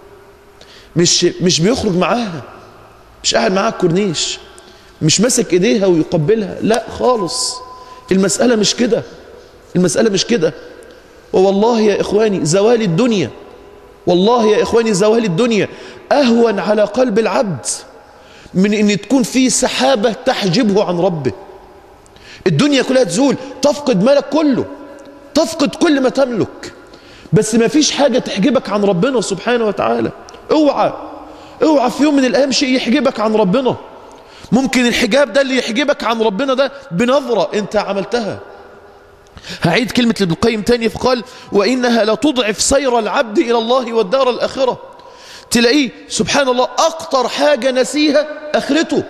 مش مش بيخرج معاها مش قاعد معاها الكورنيش مش ماسك ايديها ويقبلها لا خالص المسألة مش كده المسألة مش كده ووالله يا إخواني زوال الدنيا والله يا إخواني زوال الدنيا أهون على قلب العبد من أن تكون في سحابة تحجبه عن ربه الدنيا كلها تزول تفقد مالك كله تفقد كل ما تملك بس ما فيش حاجة تحجبك عن ربنا سبحانه وتعالى اوعى اوعى في يوم من الأيام شيء يحجبك عن ربنا ممكن الحجاب ده اللي يحجبك عن ربنا ده بنظرة انت عملتها هعيد كلمة ابن القيم تاني فقال وإنها لتضعف سير العبد إلى الله والدار الآخرة تلاقيه سبحان الله أكتر حاجة نسيها آخرته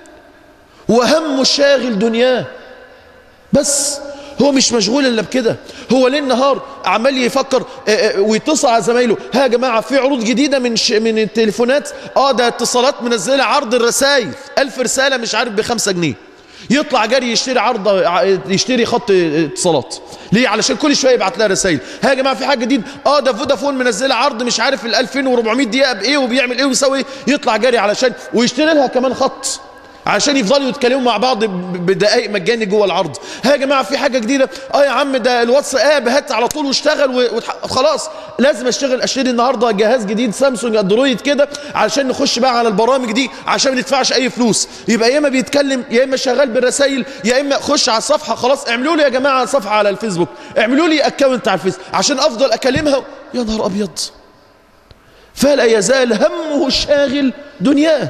وهم الشاغل دنياه بس هو مش مشغول الا بكده هو ليل نهار عمال يفكر آه، آه، ويتصل على زمايله ها يا جماعه في عروض جديده من ش... من التليفونات اه ده اتصالات منزله عرض الرسائل ألف رساله مش عارف بخمسة جنيه يطلع جري يشتري عرض ع- يشتري خط اتصالات ليه علشان كل شويه يبعت لها رسائل ها يا جماعه في حاجه جديد اه ده فودافون منزله عرض مش عارف ال 2400 دقيقه بايه وبيعمل ايه ويسوي ايه يطلع جري علشان ويشتري لها كمان خط عشان يفضلوا يتكلموا مع بعض ب- بدقائق مجاني جوه العرض ها يا جماعه في حاجه جديده اه يا عم ده الواتساب هات على طول واشتغل و- وتح- خلاص لازم اشتغل اشتري النهارده جهاز جديد سامسونج اندرويد كده علشان نخش بقى على البرامج دي عشان ما ندفعش اي فلوس يبقى يا اما بيتكلم يا اما شغال بالرسائل يا اما خش على الصفحه خلاص اعملوا لي يا جماعه صفحه على الفيسبوك اعملوا لي اكونت على الفيس عشان افضل اكلمها يا نهار ابيض فلا يزال همه الشاغل دنياه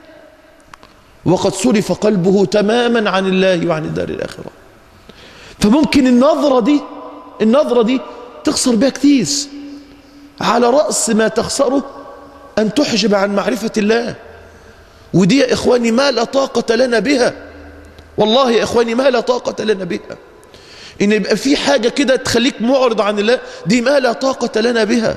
وقد صرف قلبه تماما عن الله وعن الدار الآخرة فممكن النظرة دي النظرة دي تخسر بها كتير على رأس ما تخسره أن تحجب عن معرفة الله ودي يا إخواني ما لا طاقة لنا بها والله يا إخواني ما لا طاقة لنا بها إن يبقى في حاجة كده تخليك معرض عن الله دي ما لا طاقة لنا بها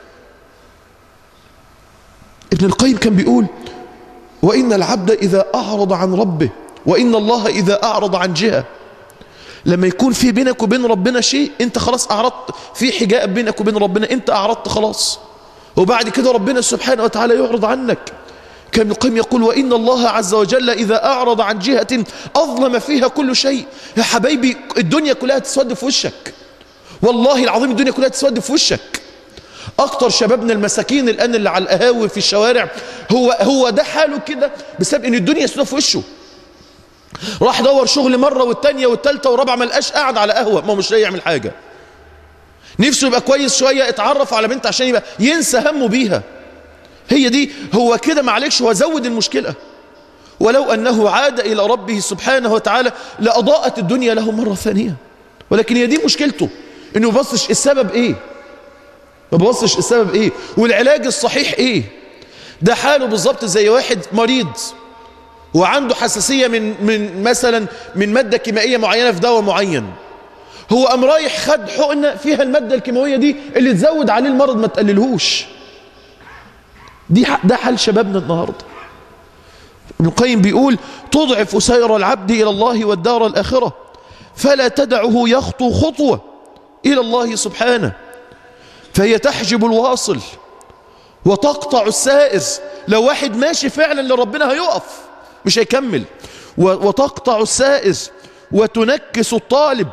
ابن القيم كان بيقول وإن العبد إذا أعرض عن ربه وإن الله إذا أعرض عن جهة لما يكون في بينك وبين ربنا شيء انت خلاص اعرضت في حجاب بينك وبين ربنا انت اعرضت خلاص وبعد كده ربنا سبحانه وتعالى يعرض عنك كان ابن القيم يقول وإن الله عز وجل إذا أعرض عن جهة أظلم فيها كل شيء يا حبايبي الدنيا كلها تسود في وشك والله العظيم الدنيا كلها تسود في وشك أكتر شبابنا المساكين الآن اللي على القهاوي في الشوارع هو هو ده حاله كده بسبب إن الدنيا سودة في وشه راح دور شغل مرة والتانية والتالتة والرابعة ما لقاش قاعد على قهوة ما هو مش لاقي يعمل حاجة نفسه يبقى كويس شوية اتعرف على بنت عشان يبقى ينسى همه بيها هي دي هو كده معلش هو زود المشكلة ولو أنه عاد إلى ربه سبحانه وتعالى لأضاءت الدنيا له مرة ثانية ولكن هي دي مشكلته إنه بصش السبب إيه ما ببصش السبب إيه والعلاج الصحيح إيه ده حاله بالظبط زي واحد مريض وعنده حساسية من, من مثلا من مادة كيميائية معينة في دواء معين هو قام رايح خد حقنة فيها المادة الكيماوية دي اللي تزود عليه المرض ما تقللهوش دي ده حال شبابنا النهاردة ابن القيم بيقول تضعف سير العبد إلى الله والدار الآخرة فلا تدعه يخطو خطوة إلى الله سبحانه فهي تحجب الواصل وتقطع السائر لو واحد ماشي فعلا لربنا هيقف مش هيكمل وتقطع السائر وتنكس الطالب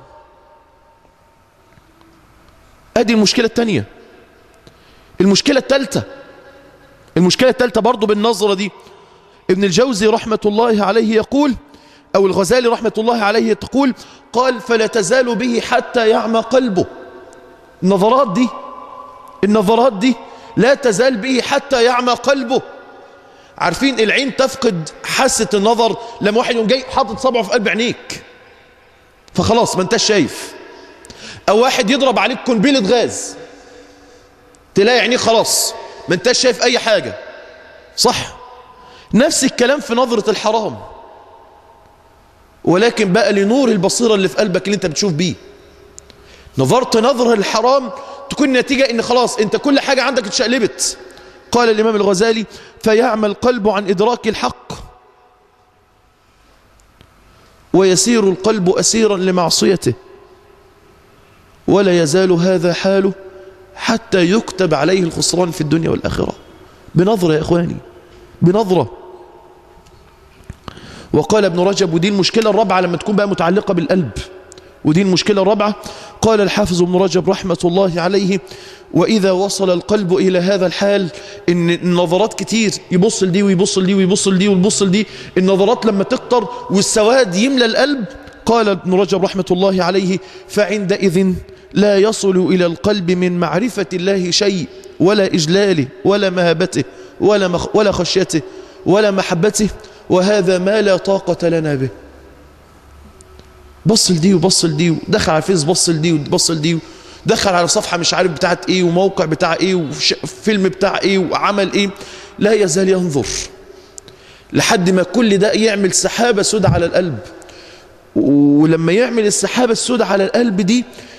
ادي المشكلة الثانية المشكلة الثالثة المشكلة الثالثة برضو بالنظرة دي ابن الجوزي رحمة الله عليه يقول أو الغزالي رحمة الله عليه تقول قال فلا تزال به حتى يعمى قلبه النظرات دي النظرات دي لا تزال به حتى يعمى قلبه عارفين العين تفقد حاسة النظر لما واحد يقوم جاي حاطط صبعه في قلب عينيك فخلاص ما انتش شايف او واحد يضرب عليك قنبله غاز تلاقي عينيه خلاص ما انتش شايف اي حاجة صح نفس الكلام في نظرة الحرام ولكن بقى لنور البصيرة اللي في قلبك اللي انت بتشوف بيه نظرت نظرة الحرام تكون نتيجة ان خلاص انت كل حاجة عندك اتشقلبت قال الامام الغزالي فيعمى القلب عن ادراك الحق ويسير القلب اسيرا لمعصيته ولا يزال هذا حاله حتى يكتب عليه الخسران في الدنيا والآخرة بنظرة يا إخواني بنظرة وقال ابن رجب ودي المشكلة الرابعة لما تكون بقى متعلقة بالقلب ودي المشكلة الرابعة قال الحافظ ابن رجب رحمة الله عليه وإذا وصل القلب إلى هذا الحال إن النظرات كتير يبص لدي ويبص لدي ويبص لدي ويبص لدي النظرات لما تكتر والسواد يملى القلب قال ابن رجب رحمة الله عليه فعندئذ لا يصل إلى القلب من معرفة الله شيء ولا إجلاله ولا مهابته ولا, مخ ولا خشيته ولا محبته وهذا ما لا طاقة لنا به بص لدي وبص لدي دخل على الفيس بص لدي وبص لدي دخل على صفحة مش عارف بتاعت ايه وموقع بتاع ايه وفيلم بتاع ايه وعمل ايه لا يزال ينظر لحد ما كل ده يعمل سحابة سودة على القلب ولما يعمل السحابة السودة على القلب دي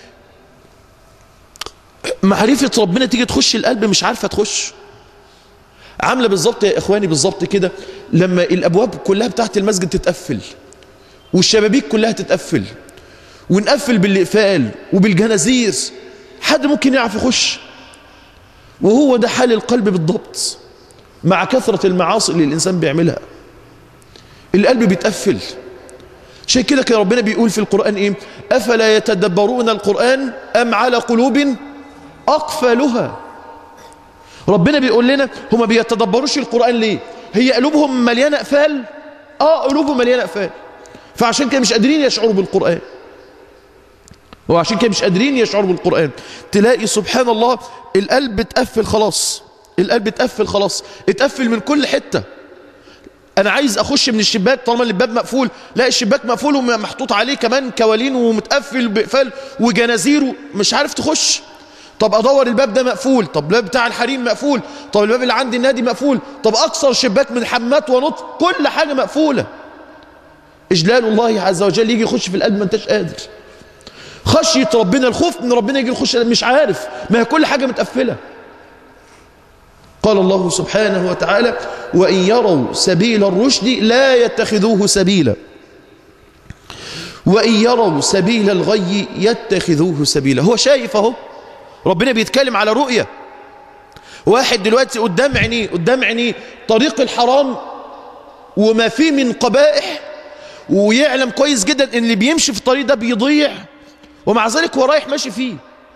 معرفة ربنا تيجي تخش القلب مش عارفة تخش عاملة بالظبط يا إخواني بالظبط كده لما الأبواب كلها بتاعت المسجد تتقفل والشبابيك كلها تتقفل ونقفل بالإقفال وبالجنازير حد ممكن يعرف يخش وهو ده حال القلب بالضبط مع كثرة المعاصي اللي الإنسان بيعملها القلب بيتقفل عشان كده كده ربنا بيقول في القرآن إيه أفلا يتدبرون القرآن أم على قلوب أقفلها ربنا بيقول لنا هما بيتدبروش القرآن ليه هي قلوبهم مليانة أقفال آه قلوبهم مليانة أقفال فعشان كده مش قادرين يشعروا بالقرآن وعشان كده مش قادرين يشعروا بالقرآن تلاقي سبحان الله القلب اتقفل خلاص القلب اتقفل خلاص اتقفل من كل حتة انا عايز اخش من الشباك طالما الباب مقفول لا الشباك مقفول ومحطوط عليه كمان كوالين ومتقفل بقفال وجنازير مش عارف تخش طب ادور الباب ده مقفول طب الباب بتاع الحريم مقفول طب الباب اللي عندي النادي مقفول طب اكسر شباك من حمات ونط كل حاجه مقفوله اجلال الله عز وجل يجي يخش في القلب ما انتش قادر خشيه ربنا الخوف من ربنا يجي يخش مش عارف ما هي كل حاجه متقفله قال الله سبحانه وتعالى وإن يروا سبيل الرشد لا يتخذوه سبيلا وإن يروا سبيل الغي يتخذوه سبيلا هو شايف اهو ربنا بيتكلم على رؤية واحد دلوقتي قدام عينيه قدام عينيه طريق الحرام وما فيه من قبائح ويعلم كويس جدا ان اللي بيمشي في الطريق ده بيضيع ومع ذلك هو رايح ماشي فيه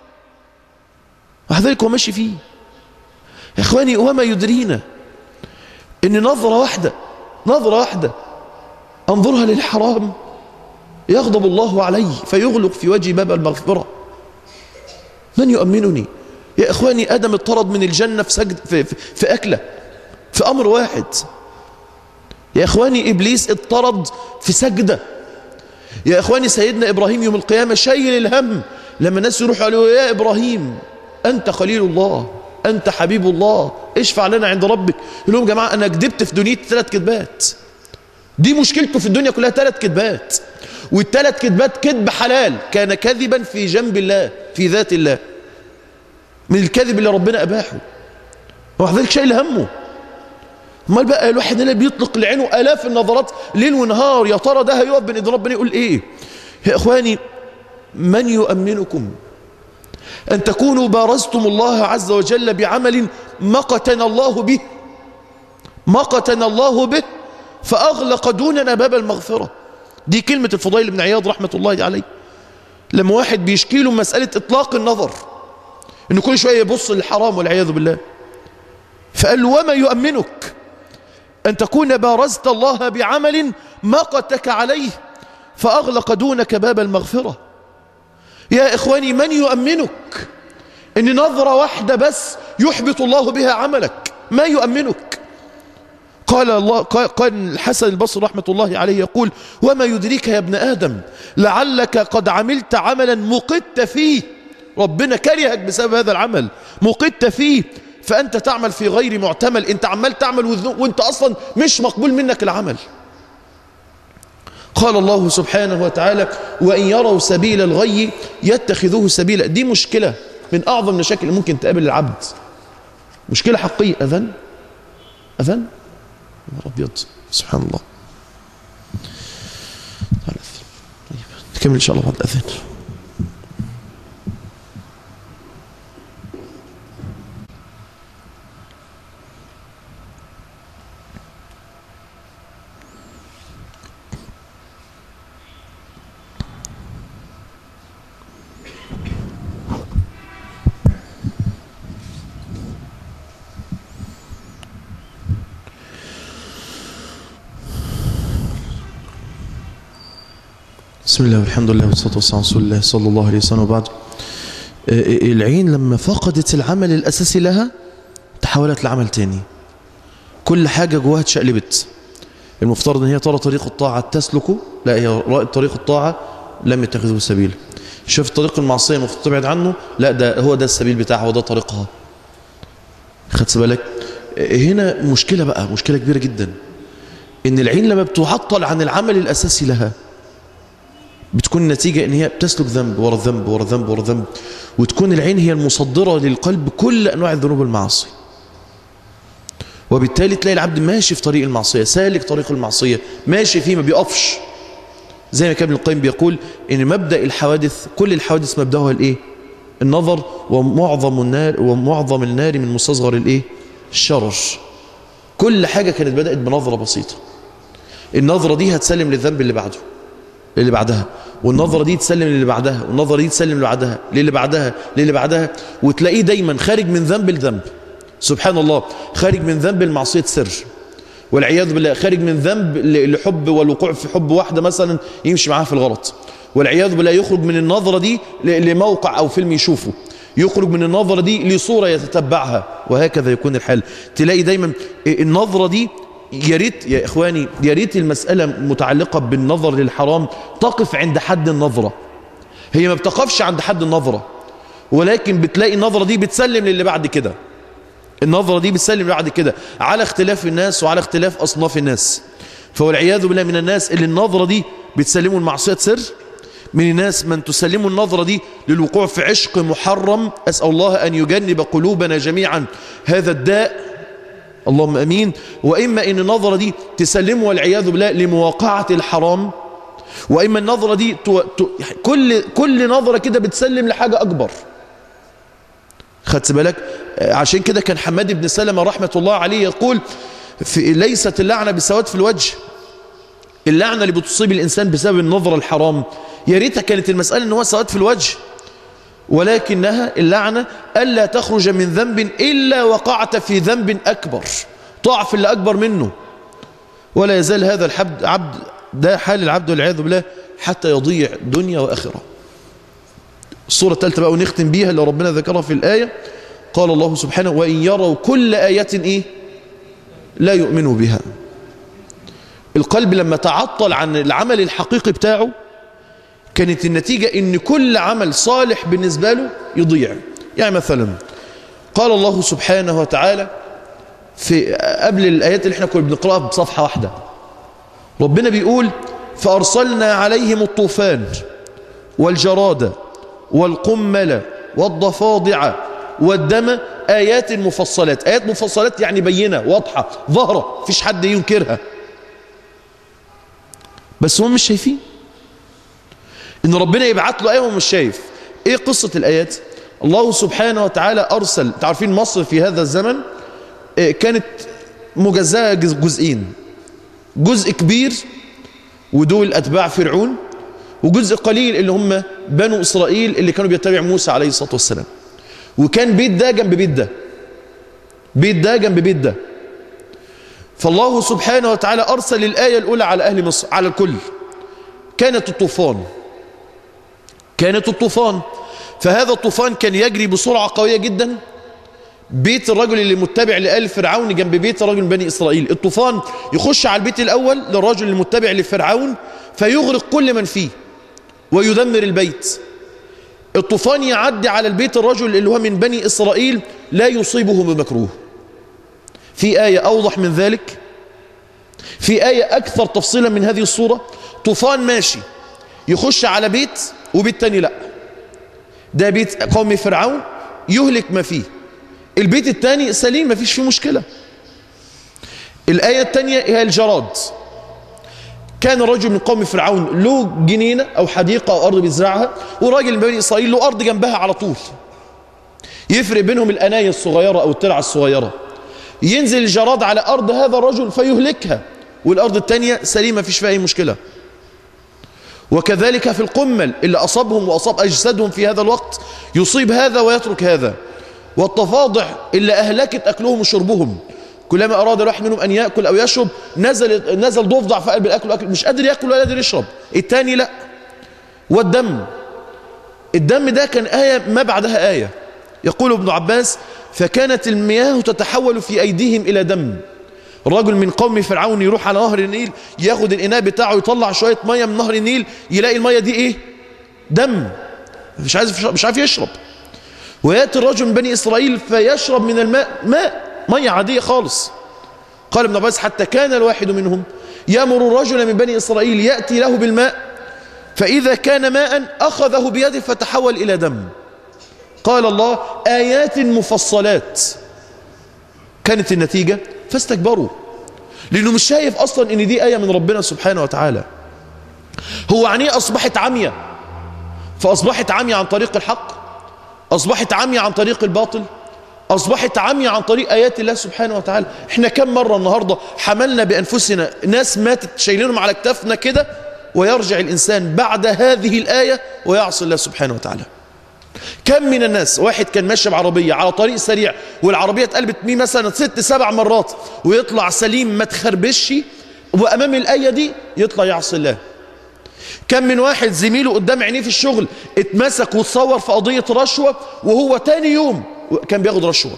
مع ذلك هو ماشي فيه يا اخواني وما يدرينا ان نظرة واحدة نظرة واحدة انظرها للحرام يغضب الله علي فيغلق في وجهي باب المغفرة من يؤمنني يا إخواني آدم اطرد من الجنة في, سجد في, في, في أكلة في أمر واحد يا إخواني إبليس اطرد في سجدة يا إخواني سيدنا إبراهيم يوم القيامة شايل الهم لما الناس يروحوا عليه يا إبراهيم أنت خليل الله أنت حبيب الله اشفع لنا عند ربك يقول لهم جماعة أنا كذبت في دنيتي ثلاث كذبات دي مشكلته في الدنيا كلها ثلاث كذبات والثلاث كذبات كذب حلال كان كذبا في جنب الله في ذات الله من الكذب اللي ربنا أباحه ومع ذلك شايل همه امال بقى الواحد اللي بيطلق لعينه آلاف النظرات ليل ونهار يا ترى ده هيقف بين ايدين ربنا يقول ايه يا اخواني من يؤمنكم أن تكونوا بارزتم الله عز وجل بعمل مقتنا الله به مقتنا الله به فأغلق دوننا باب المغفرة دي كلمة الفضيل بن عياض رحمة الله عليه لما واحد بيشكي له مسألة إطلاق النظر إنه كل شوية يبص للحرام والعياذ بالله فقال له وما يؤمنك أن تكون بارزت الله بعمل مقتك عليه فأغلق دونك باب المغفرة يا إخواني من يؤمنك إن نظرة واحدة بس يحبط الله بها عملك ما يؤمنك قال الله قال الحسن البصري رحمة الله عليه يقول وما يدريك يا ابن آدم لعلك قد عملت عملا مقت فيه ربنا كرهك بسبب هذا العمل مقت فيه فأنت تعمل في غير معتمل أنت عمال تعمل وأنت أصلا مش مقبول منك العمل قال الله سبحانه وتعالى وإن يروا سبيل الغي يتخذوه سبيلا دي مشكلة من أعظم المشاكل اللي ممكن تقابل العبد مشكلة حقيقية أذن أذن أبيض سبحان الله طيب نكمل إن شاء الله بعد الأذان بسم الله والحمد لله والصلاة والسلام على رسول الله صلى الله عليه وسلم وبعد العين لما فقدت العمل الأساسي لها تحولت لعمل تاني كل حاجة جواها اتشقلبت المفترض ان هي ترى طريق الطاعة تسلكه لا هي رأت طريق الطاعة لم يتخذه سبيل شاف طريق المعصية المفروض تبعد عنه لا ده هو ده السبيل بتاعها وده طريقها خدت بالك هنا مشكلة بقى مشكلة كبيرة جدا ان العين لما بتعطل عن العمل الأساسي لها بتكون النتيجة ان هي بتسلك ذنب ورا ذنب ورا ذنب ورا ذنب وتكون العين هي المصدرة للقلب كل أنواع الذنوب المعاصي وبالتالي تلاقي العبد ماشي في طريق المعصية سالك طريق المعصية ماشي فيه ما بيقفش زي ما كان ابن القيم بيقول ان مبدأ الحوادث كل الحوادث مبدأها الايه النظر ومعظم النار ومعظم النار من مستصغر الايه الشرر كل حاجة كانت بدأت بنظرة بسيطة النظرة دي هتسلم للذنب اللي بعده اللي بعدها والنظرة دي تسلم للي بعدها والنظرة دي تسلم للي بعدها للي بعدها للي بعدها وتلاقيه دايما خارج من ذنب لذنب سبحان الله خارج من ذنب المعصية سر والعياذ بالله خارج من ذنب لحب والوقوع في حب واحدة مثلا يمشي معاها في الغلط والعياذ بالله يخرج من النظرة دي لموقع أو فيلم يشوفه يخرج من النظرة دي لصورة يتتبعها وهكذا يكون الحال تلاقي دايما النظرة دي يا ريت يا إخواني يا ريت المسألة متعلقة بالنظر للحرام تقف عند حد النظرة هي ما بتقفش عند حد النظرة ولكن بتلاقي النظرة دي بتسلم للي بعد كده النظرة دي بتسلم بعد كده على اختلاف الناس وعلى اختلاف أصناف الناس فوالعياذ بالله من الناس اللي النظرة دي بتسلموا المعصية سر من الناس من تسلموا النظرة دي للوقوع في عشق محرم أسأل الله أن يجنب قلوبنا جميعا هذا الداء اللهم أمين وإما إن النظرة دي تسلموا والعياذ بالله لمواقعة الحرام وإما النظرة دي تو... تو... كل كل نظرة كده بتسلم لحاجة أكبر خدت بالك عشان كده كان حماد بن سلمة رحمة الله عليه يقول في ليست اللعنة بالسواد في الوجه اللعنة اللي بتصيب الإنسان بسبب النظرة الحرام يا ريتها كانت المسألة ان هو سواد في الوجه ولكنها اللعنة ألا تخرج من ذنب إلا وقعت في ذنب أكبر ضعف اللي أكبر منه ولا يزال هذا الحبد عبد ده حال العبد والعياذ بالله حتى يضيع دنيا وآخرة الصورة الثالثة بقى ونختم بيها اللي ربنا ذكرها في الآية قال الله سبحانه وإن يروا كل آية إيه لا يؤمنوا بها القلب لما تعطل عن العمل الحقيقي بتاعه كانت النتيجة ان كل عمل صالح بالنسبة له يضيع يعني مثلا قال الله سبحانه وتعالى في قبل الآيات اللي احنا كنا بنقرأها بصفحة واحدة ربنا بيقول فأرسلنا عليهم الطوفان والجراد والقمل والضفادع والدم آيات مفصلات آيات مفصلات يعني بينة واضحة ظاهرة فيش حد ينكرها بس هم مش شايفين ان ربنا يبعت له ايه ومش شايف ايه قصة الايات الله سبحانه وتعالى ارسل تعرفين مصر في هذا الزمن كانت مجزاة جزئين جزء كبير ودول اتباع فرعون وجزء قليل اللي هم بنو اسرائيل اللي كانوا بيتبعوا موسى عليه الصلاة والسلام وكان بيت ده جنب بيت ده بيت ده جنب بيت ده فالله سبحانه وتعالى ارسل الايه الاولى على اهل مصر على الكل كانت الطوفان كانت الطوفان فهذا الطوفان كان يجري بسرعة قوية جدا بيت الرجل اللي متبع لآل فرعون جنب بيت رجل بني إسرائيل الطوفان يخش على البيت الأول للرجل المتبع لفرعون فيغرق كل من فيه ويدمر البيت الطوفان يعدي على البيت الرجل اللي هو من بني إسرائيل لا يصيبه بمكروه في آية أوضح من ذلك في آية أكثر تفصيلا من هذه الصورة طوفان ماشي يخش على بيت وبيت تاني لا ده بيت قوم فرعون يهلك ما فيه البيت التاني سليم ما فيش فيه مشكلة الآية التانية هي الجراد كان رجل من قوم فرعون له جنينة أو حديقة أو أرض بيزرعها وراجل من بني إسرائيل له أرض جنبها على طول يفرق بينهم الأناية الصغيرة أو الترعة الصغيرة ينزل الجراد على أرض هذا الرجل فيهلكها والأرض التانية سليمة ما فيش فيها أي مشكلة وكذلك في القمل اللي أصابهم وأصاب أجسادهم في هذا الوقت يصيب هذا ويترك هذا والتفاضع اللي أهلكت أكلهم وشربهم كلما أراد الواحد منهم أن يأكل أو يشرب نزل نزل ضفدع في قلب الأكل وأكل مش قادر يأكل ولا قادر يشرب الثاني لا والدم الدم ده كان آية ما بعدها آية يقول ابن عباس فكانت المياه تتحول في أيديهم إلى دم الرجل من قوم فرعون يروح على نهر النيل ياخد الإناء بتاعه يطلع شوية مية من نهر النيل يلاقي المية دي إيه دم مش عايز مش عارف يشرب ويأتي الرجل من بني إسرائيل فيشرب من الماء ماء مية عادية خالص قال ابن عباس حتى كان الواحد منهم يأمر الرجل من بني إسرائيل يأتي له بالماء فإذا كان ماء أخذه بيده فتحول إلى دم قال الله آيات مفصلات كانت النتيجة فاستكبروا لأنه مش شايف أصلا إن دي آية من ربنا سبحانه وتعالى هو عينيه أصبحت عمية فأصبحت عمية عن طريق الحق أصبحت عمية عن طريق الباطل أصبحت عمية عن طريق آيات الله سبحانه وتعالى احنا كم مرة النهاردة حملنا بأنفسنا ناس ماتت شايلينهم على كتافنا كده ويرجع الإنسان بعد هذه الآية ويعصي الله سبحانه وتعالى كم من الناس واحد كان ماشي بعربية على طريق سريع والعربية اتقلبت بيه مثلا ست سبع مرات ويطلع سليم ما تخربش وأمام الآية دي يطلع يعصي الله كم من واحد زميله قدام عينيه في الشغل اتمسك وتصور في قضية رشوة وهو تاني يوم كان بياخد رشوة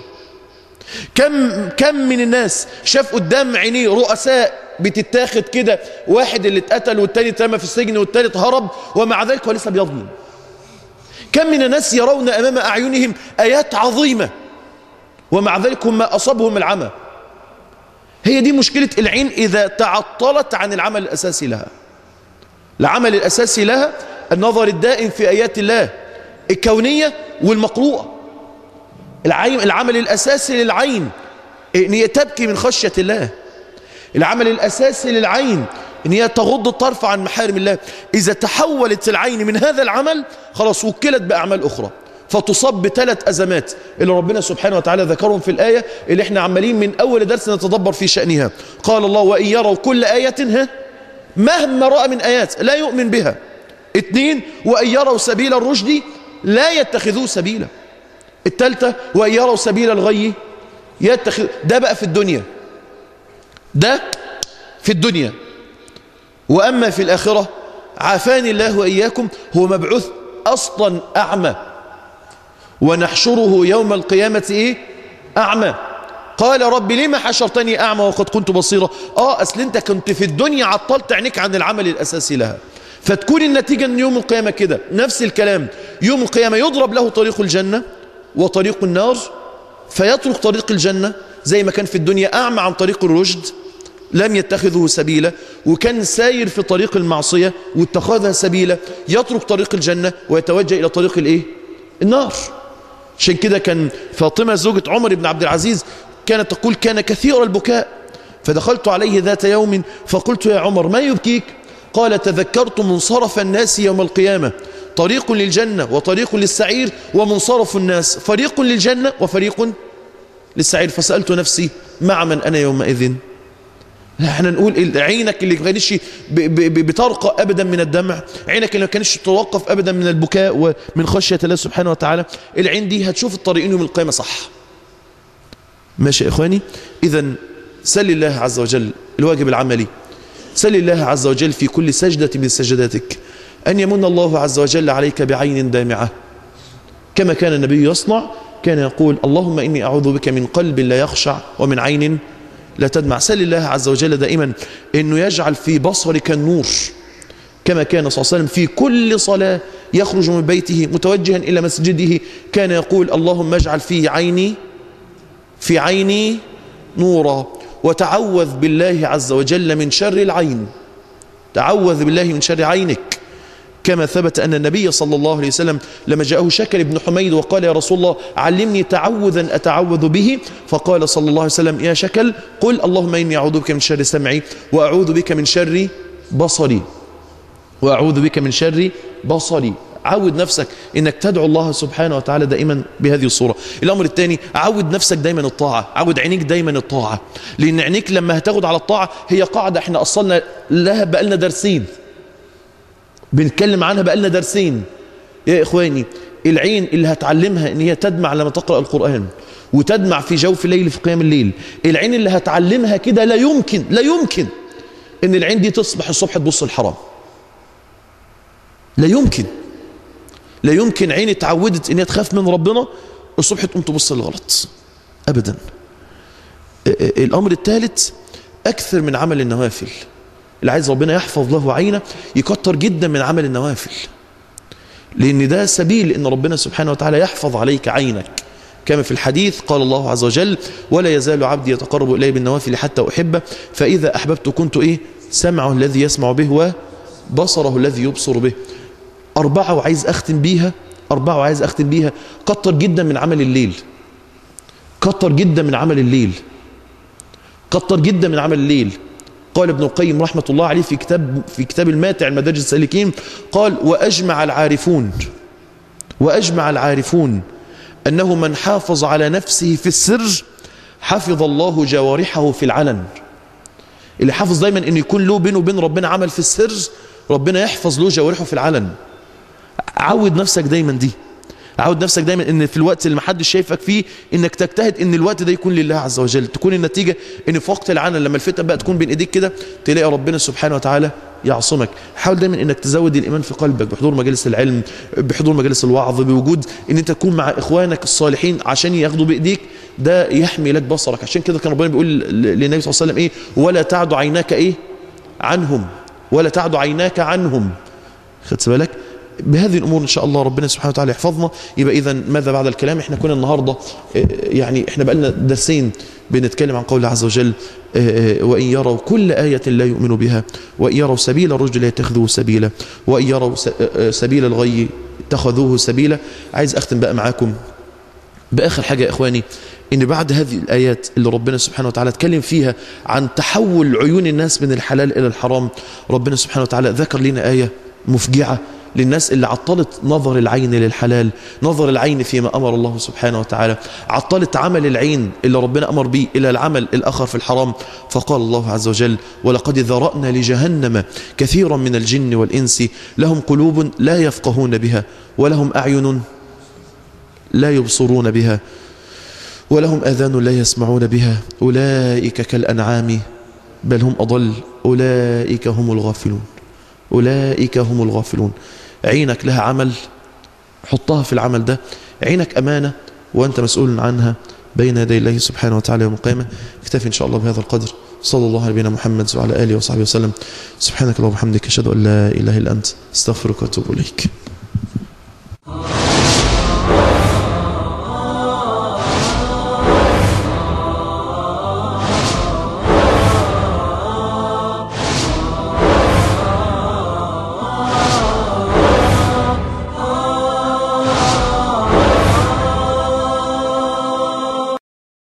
كم كم من الناس شاف قدام عينيه رؤساء بتتاخد كده واحد اللي اتقتل والتاني اترمى في السجن والتالت هرب ومع ذلك هو لسه بيظلم كم من الناس يرون أمام أعينهم آيات عظيمة ومع ذلك هم أصابهم العمى هي دي مشكلة العين إذا تعطلت عن العمل الأساسي لها العمل الأساسي لها النظر الدائم في آيات الله الكونية والمقروءة العين العمل الأساسي للعين إن هي تبكي من خشية الله العمل الأساسي للعين ان هي تغض الطرف عن محارم الله اذا تحولت العين من هذا العمل خلاص وكلت باعمال اخرى فتصاب بثلاث ازمات اللي ربنا سبحانه وتعالى ذكرهم في الايه اللي احنا عمالين من اول درس نتدبر في شانها قال الله وان يروا كل ايه ها مهما راى من ايات لا يؤمن بها اثنين وان يروا سبيل الرشد لا يتخذوه سبيلا الثالثه وان يروا سبيل الغي يتخذ ده بقى في الدنيا ده في الدنيا وأما في الآخرة عافاني الله وإياكم هو مبعوث أصلا أعمى ونحشره يوم القيامة إيه؟ أعمى قال رب لما حشرتني أعمى وقد كنت بصيرا آه أصل أنت كنت في الدنيا عطلت عينيك عن العمل الأساسي لها فتكون النتيجة أن يوم القيامة كده نفس الكلام يوم القيامة يضرب له طريق الجنة وطريق النار فيترك طريق الجنة زي ما كان في الدنيا أعمى عن طريق الرشد لم يتخذه سبيلا وكان ساير في طريق المعصية واتخذها سبيلا يترك طريق الجنة ويتوجه إلى طريق الإيه؟ النار عشان كده كان فاطمة زوجة عمر بن عبد العزيز كانت تقول كان كثير البكاء فدخلت عليه ذات يوم فقلت يا عمر ما يبكيك قال تذكرت منصرف الناس يوم القيامة طريق للجنة وطريق للسعير ومنصرف الناس فريق للجنة وفريق للسعير فسألت نفسي مع من أنا يومئذ احنا نقول عينك اللي ما كانتش بترقى ابدا من الدمع عينك اللي ما كانتش تتوقف ابدا من البكاء ومن خشيه الله سبحانه وتعالى العين دي هتشوف الطريقين يوم القيامه صح ماشي يا اخواني اذا سل الله عز وجل الواجب العملي سل الله عز وجل في كل سجده من سجداتك ان يمن الله عز وجل عليك بعين دامعه كما كان النبي يصنع كان يقول اللهم اني اعوذ بك من قلب لا يخشع ومن عين لا تدمع سل الله عز وجل دائما أنه يجعل في بصرك النور كما كان صلى الله عليه وسلم في كل صلاة يخرج من بيته متوجها إلى مسجده كان يقول اللهم اجعل في عيني في عيني نورا وتعوذ بالله عز وجل من شر العين تعوذ بالله من شر عينك كما ثبت أن النبي صلى الله عليه وسلم لما جاءه شكل بن حميد وقال يا رسول الله علمني تعوذا أتعوذ به فقال صلى الله عليه وسلم يا شكل قل اللهم إني أعوذ بك من شر سمعي وأعوذ بك من شر بصري وأعوذ بك من شر بصري عود نفسك انك تدعو الله سبحانه وتعالى دائما بهذه الصورة الامر الثاني عود نفسك دايما الطاعة عود عينيك دايما الطاعة لان عينيك لما هتاخد على الطاعة هي قاعدة احنا اصلنا لها بقالنا درسين بنتكلم عنها بقالنا درسين يا إخواني العين اللي هتعلمها ان هي تدمع لما تقرأ القرآن وتدمع في جوف الليل في قيام الليل العين اللي هتعلمها كده لا يمكن لا يمكن ان العين دي تصبح الصبح تبص الحرام لا يمكن لا يمكن عين اتعودت ان هي تخاف من ربنا الصبح تقوم تبص للغلط ابدا الامر الثالث اكثر من عمل النوافل اللي عايز ربنا يحفظ له عينه يكتر جدا من عمل النوافل لأن ده سبيل إن ربنا سبحانه وتعالى يحفظ عليك عينك كما في الحديث قال الله عز وجل ولا يزال عبدي يتقرب إلي بالنوافل حتى أحبه فإذا أحببت كنت إيه سمعه الذي يسمع به وبصره الذي يبصر به أربعة وعايز أختم بيها أربعة وعايز أختم بيها كتر جدا من عمل الليل كتر جدا من عمل الليل كتر جدا من عمل الليل قال ابن القيم رحمة الله عليه في كتاب في كتاب الماتع المدارج السالكين قال وأجمع العارفون وأجمع العارفون أنه من حافظ على نفسه في السر حفظ الله جوارحه في العلن اللي حافظ دايما أن يكون له بينه وبين ربنا عمل في السر ربنا يحفظ له جوارحه في العلن عود نفسك دايما دي عود نفسك دايما ان في الوقت اللي محدش شايفك فيه انك تجتهد ان الوقت ده يكون لله عز وجل تكون النتيجة ان في وقت العنى لما الفتن بقى تكون بين ايديك كده تلاقي ربنا سبحانه وتعالى يعصمك حاول دايما انك تزود الايمان في قلبك بحضور مجالس العلم بحضور مجالس الوعظ بوجود ان انت تكون مع اخوانك الصالحين عشان ياخدوا بايديك ده يحمي لك بصرك عشان كده كان ربنا بيقول للنبي صلى الله عليه وسلم ايه ولا تعد عيناك ايه عنهم ولا تعد عيناك عنهم خدت بالك بهذه الأمور إن شاء الله ربنا سبحانه وتعالى يحفظنا يبقى إذا ماذا بعد الكلام إحنا كنا النهاردة يعني إحنا بقى لنا درسين بنتكلم عن قول الله عز وجل وإن يروا كل آية لا يؤمنوا بها وإن يروا سبيل الرشد لا يتخذوه سبيلا وإن يروا سبيل الغي اتخذوه سبيلا عايز أختم بقى معاكم بآخر حاجة يا إخواني ان بعد هذه الايات اللي ربنا سبحانه وتعالى اتكلم فيها عن تحول عيون الناس من الحلال الى الحرام ربنا سبحانه وتعالى ذكر لنا ايه مفجعه للناس اللي عطلت نظر العين للحلال نظر العين فيما أمر الله سبحانه وتعالى عطلت عمل العين اللي ربنا أمر به إلى العمل الآخر في الحرام فقال الله عز وجل ولقد ذرأنا لجهنم كثيرا من الجن والإنس لهم قلوب لا يفقهون بها ولهم أعين لا يبصرون بها ولهم أذان لا يسمعون بها أولئك كالأنعام بل هم أضل أولئك هم الغافلون أولئك هم الغافلون عينك لها عمل حطها في العمل ده عينك أمانة وأنت مسؤول عنها بين يدي الله سبحانه وتعالى يوم القيامة اكتفي إن شاء الله بهذا القدر صلى الله على نبينا محمد وعلى آله وصحبه وسلم سبحانك اللهم وبحمدك أشهد أن لا إله إلا أنت استغفرك وأتوب إليك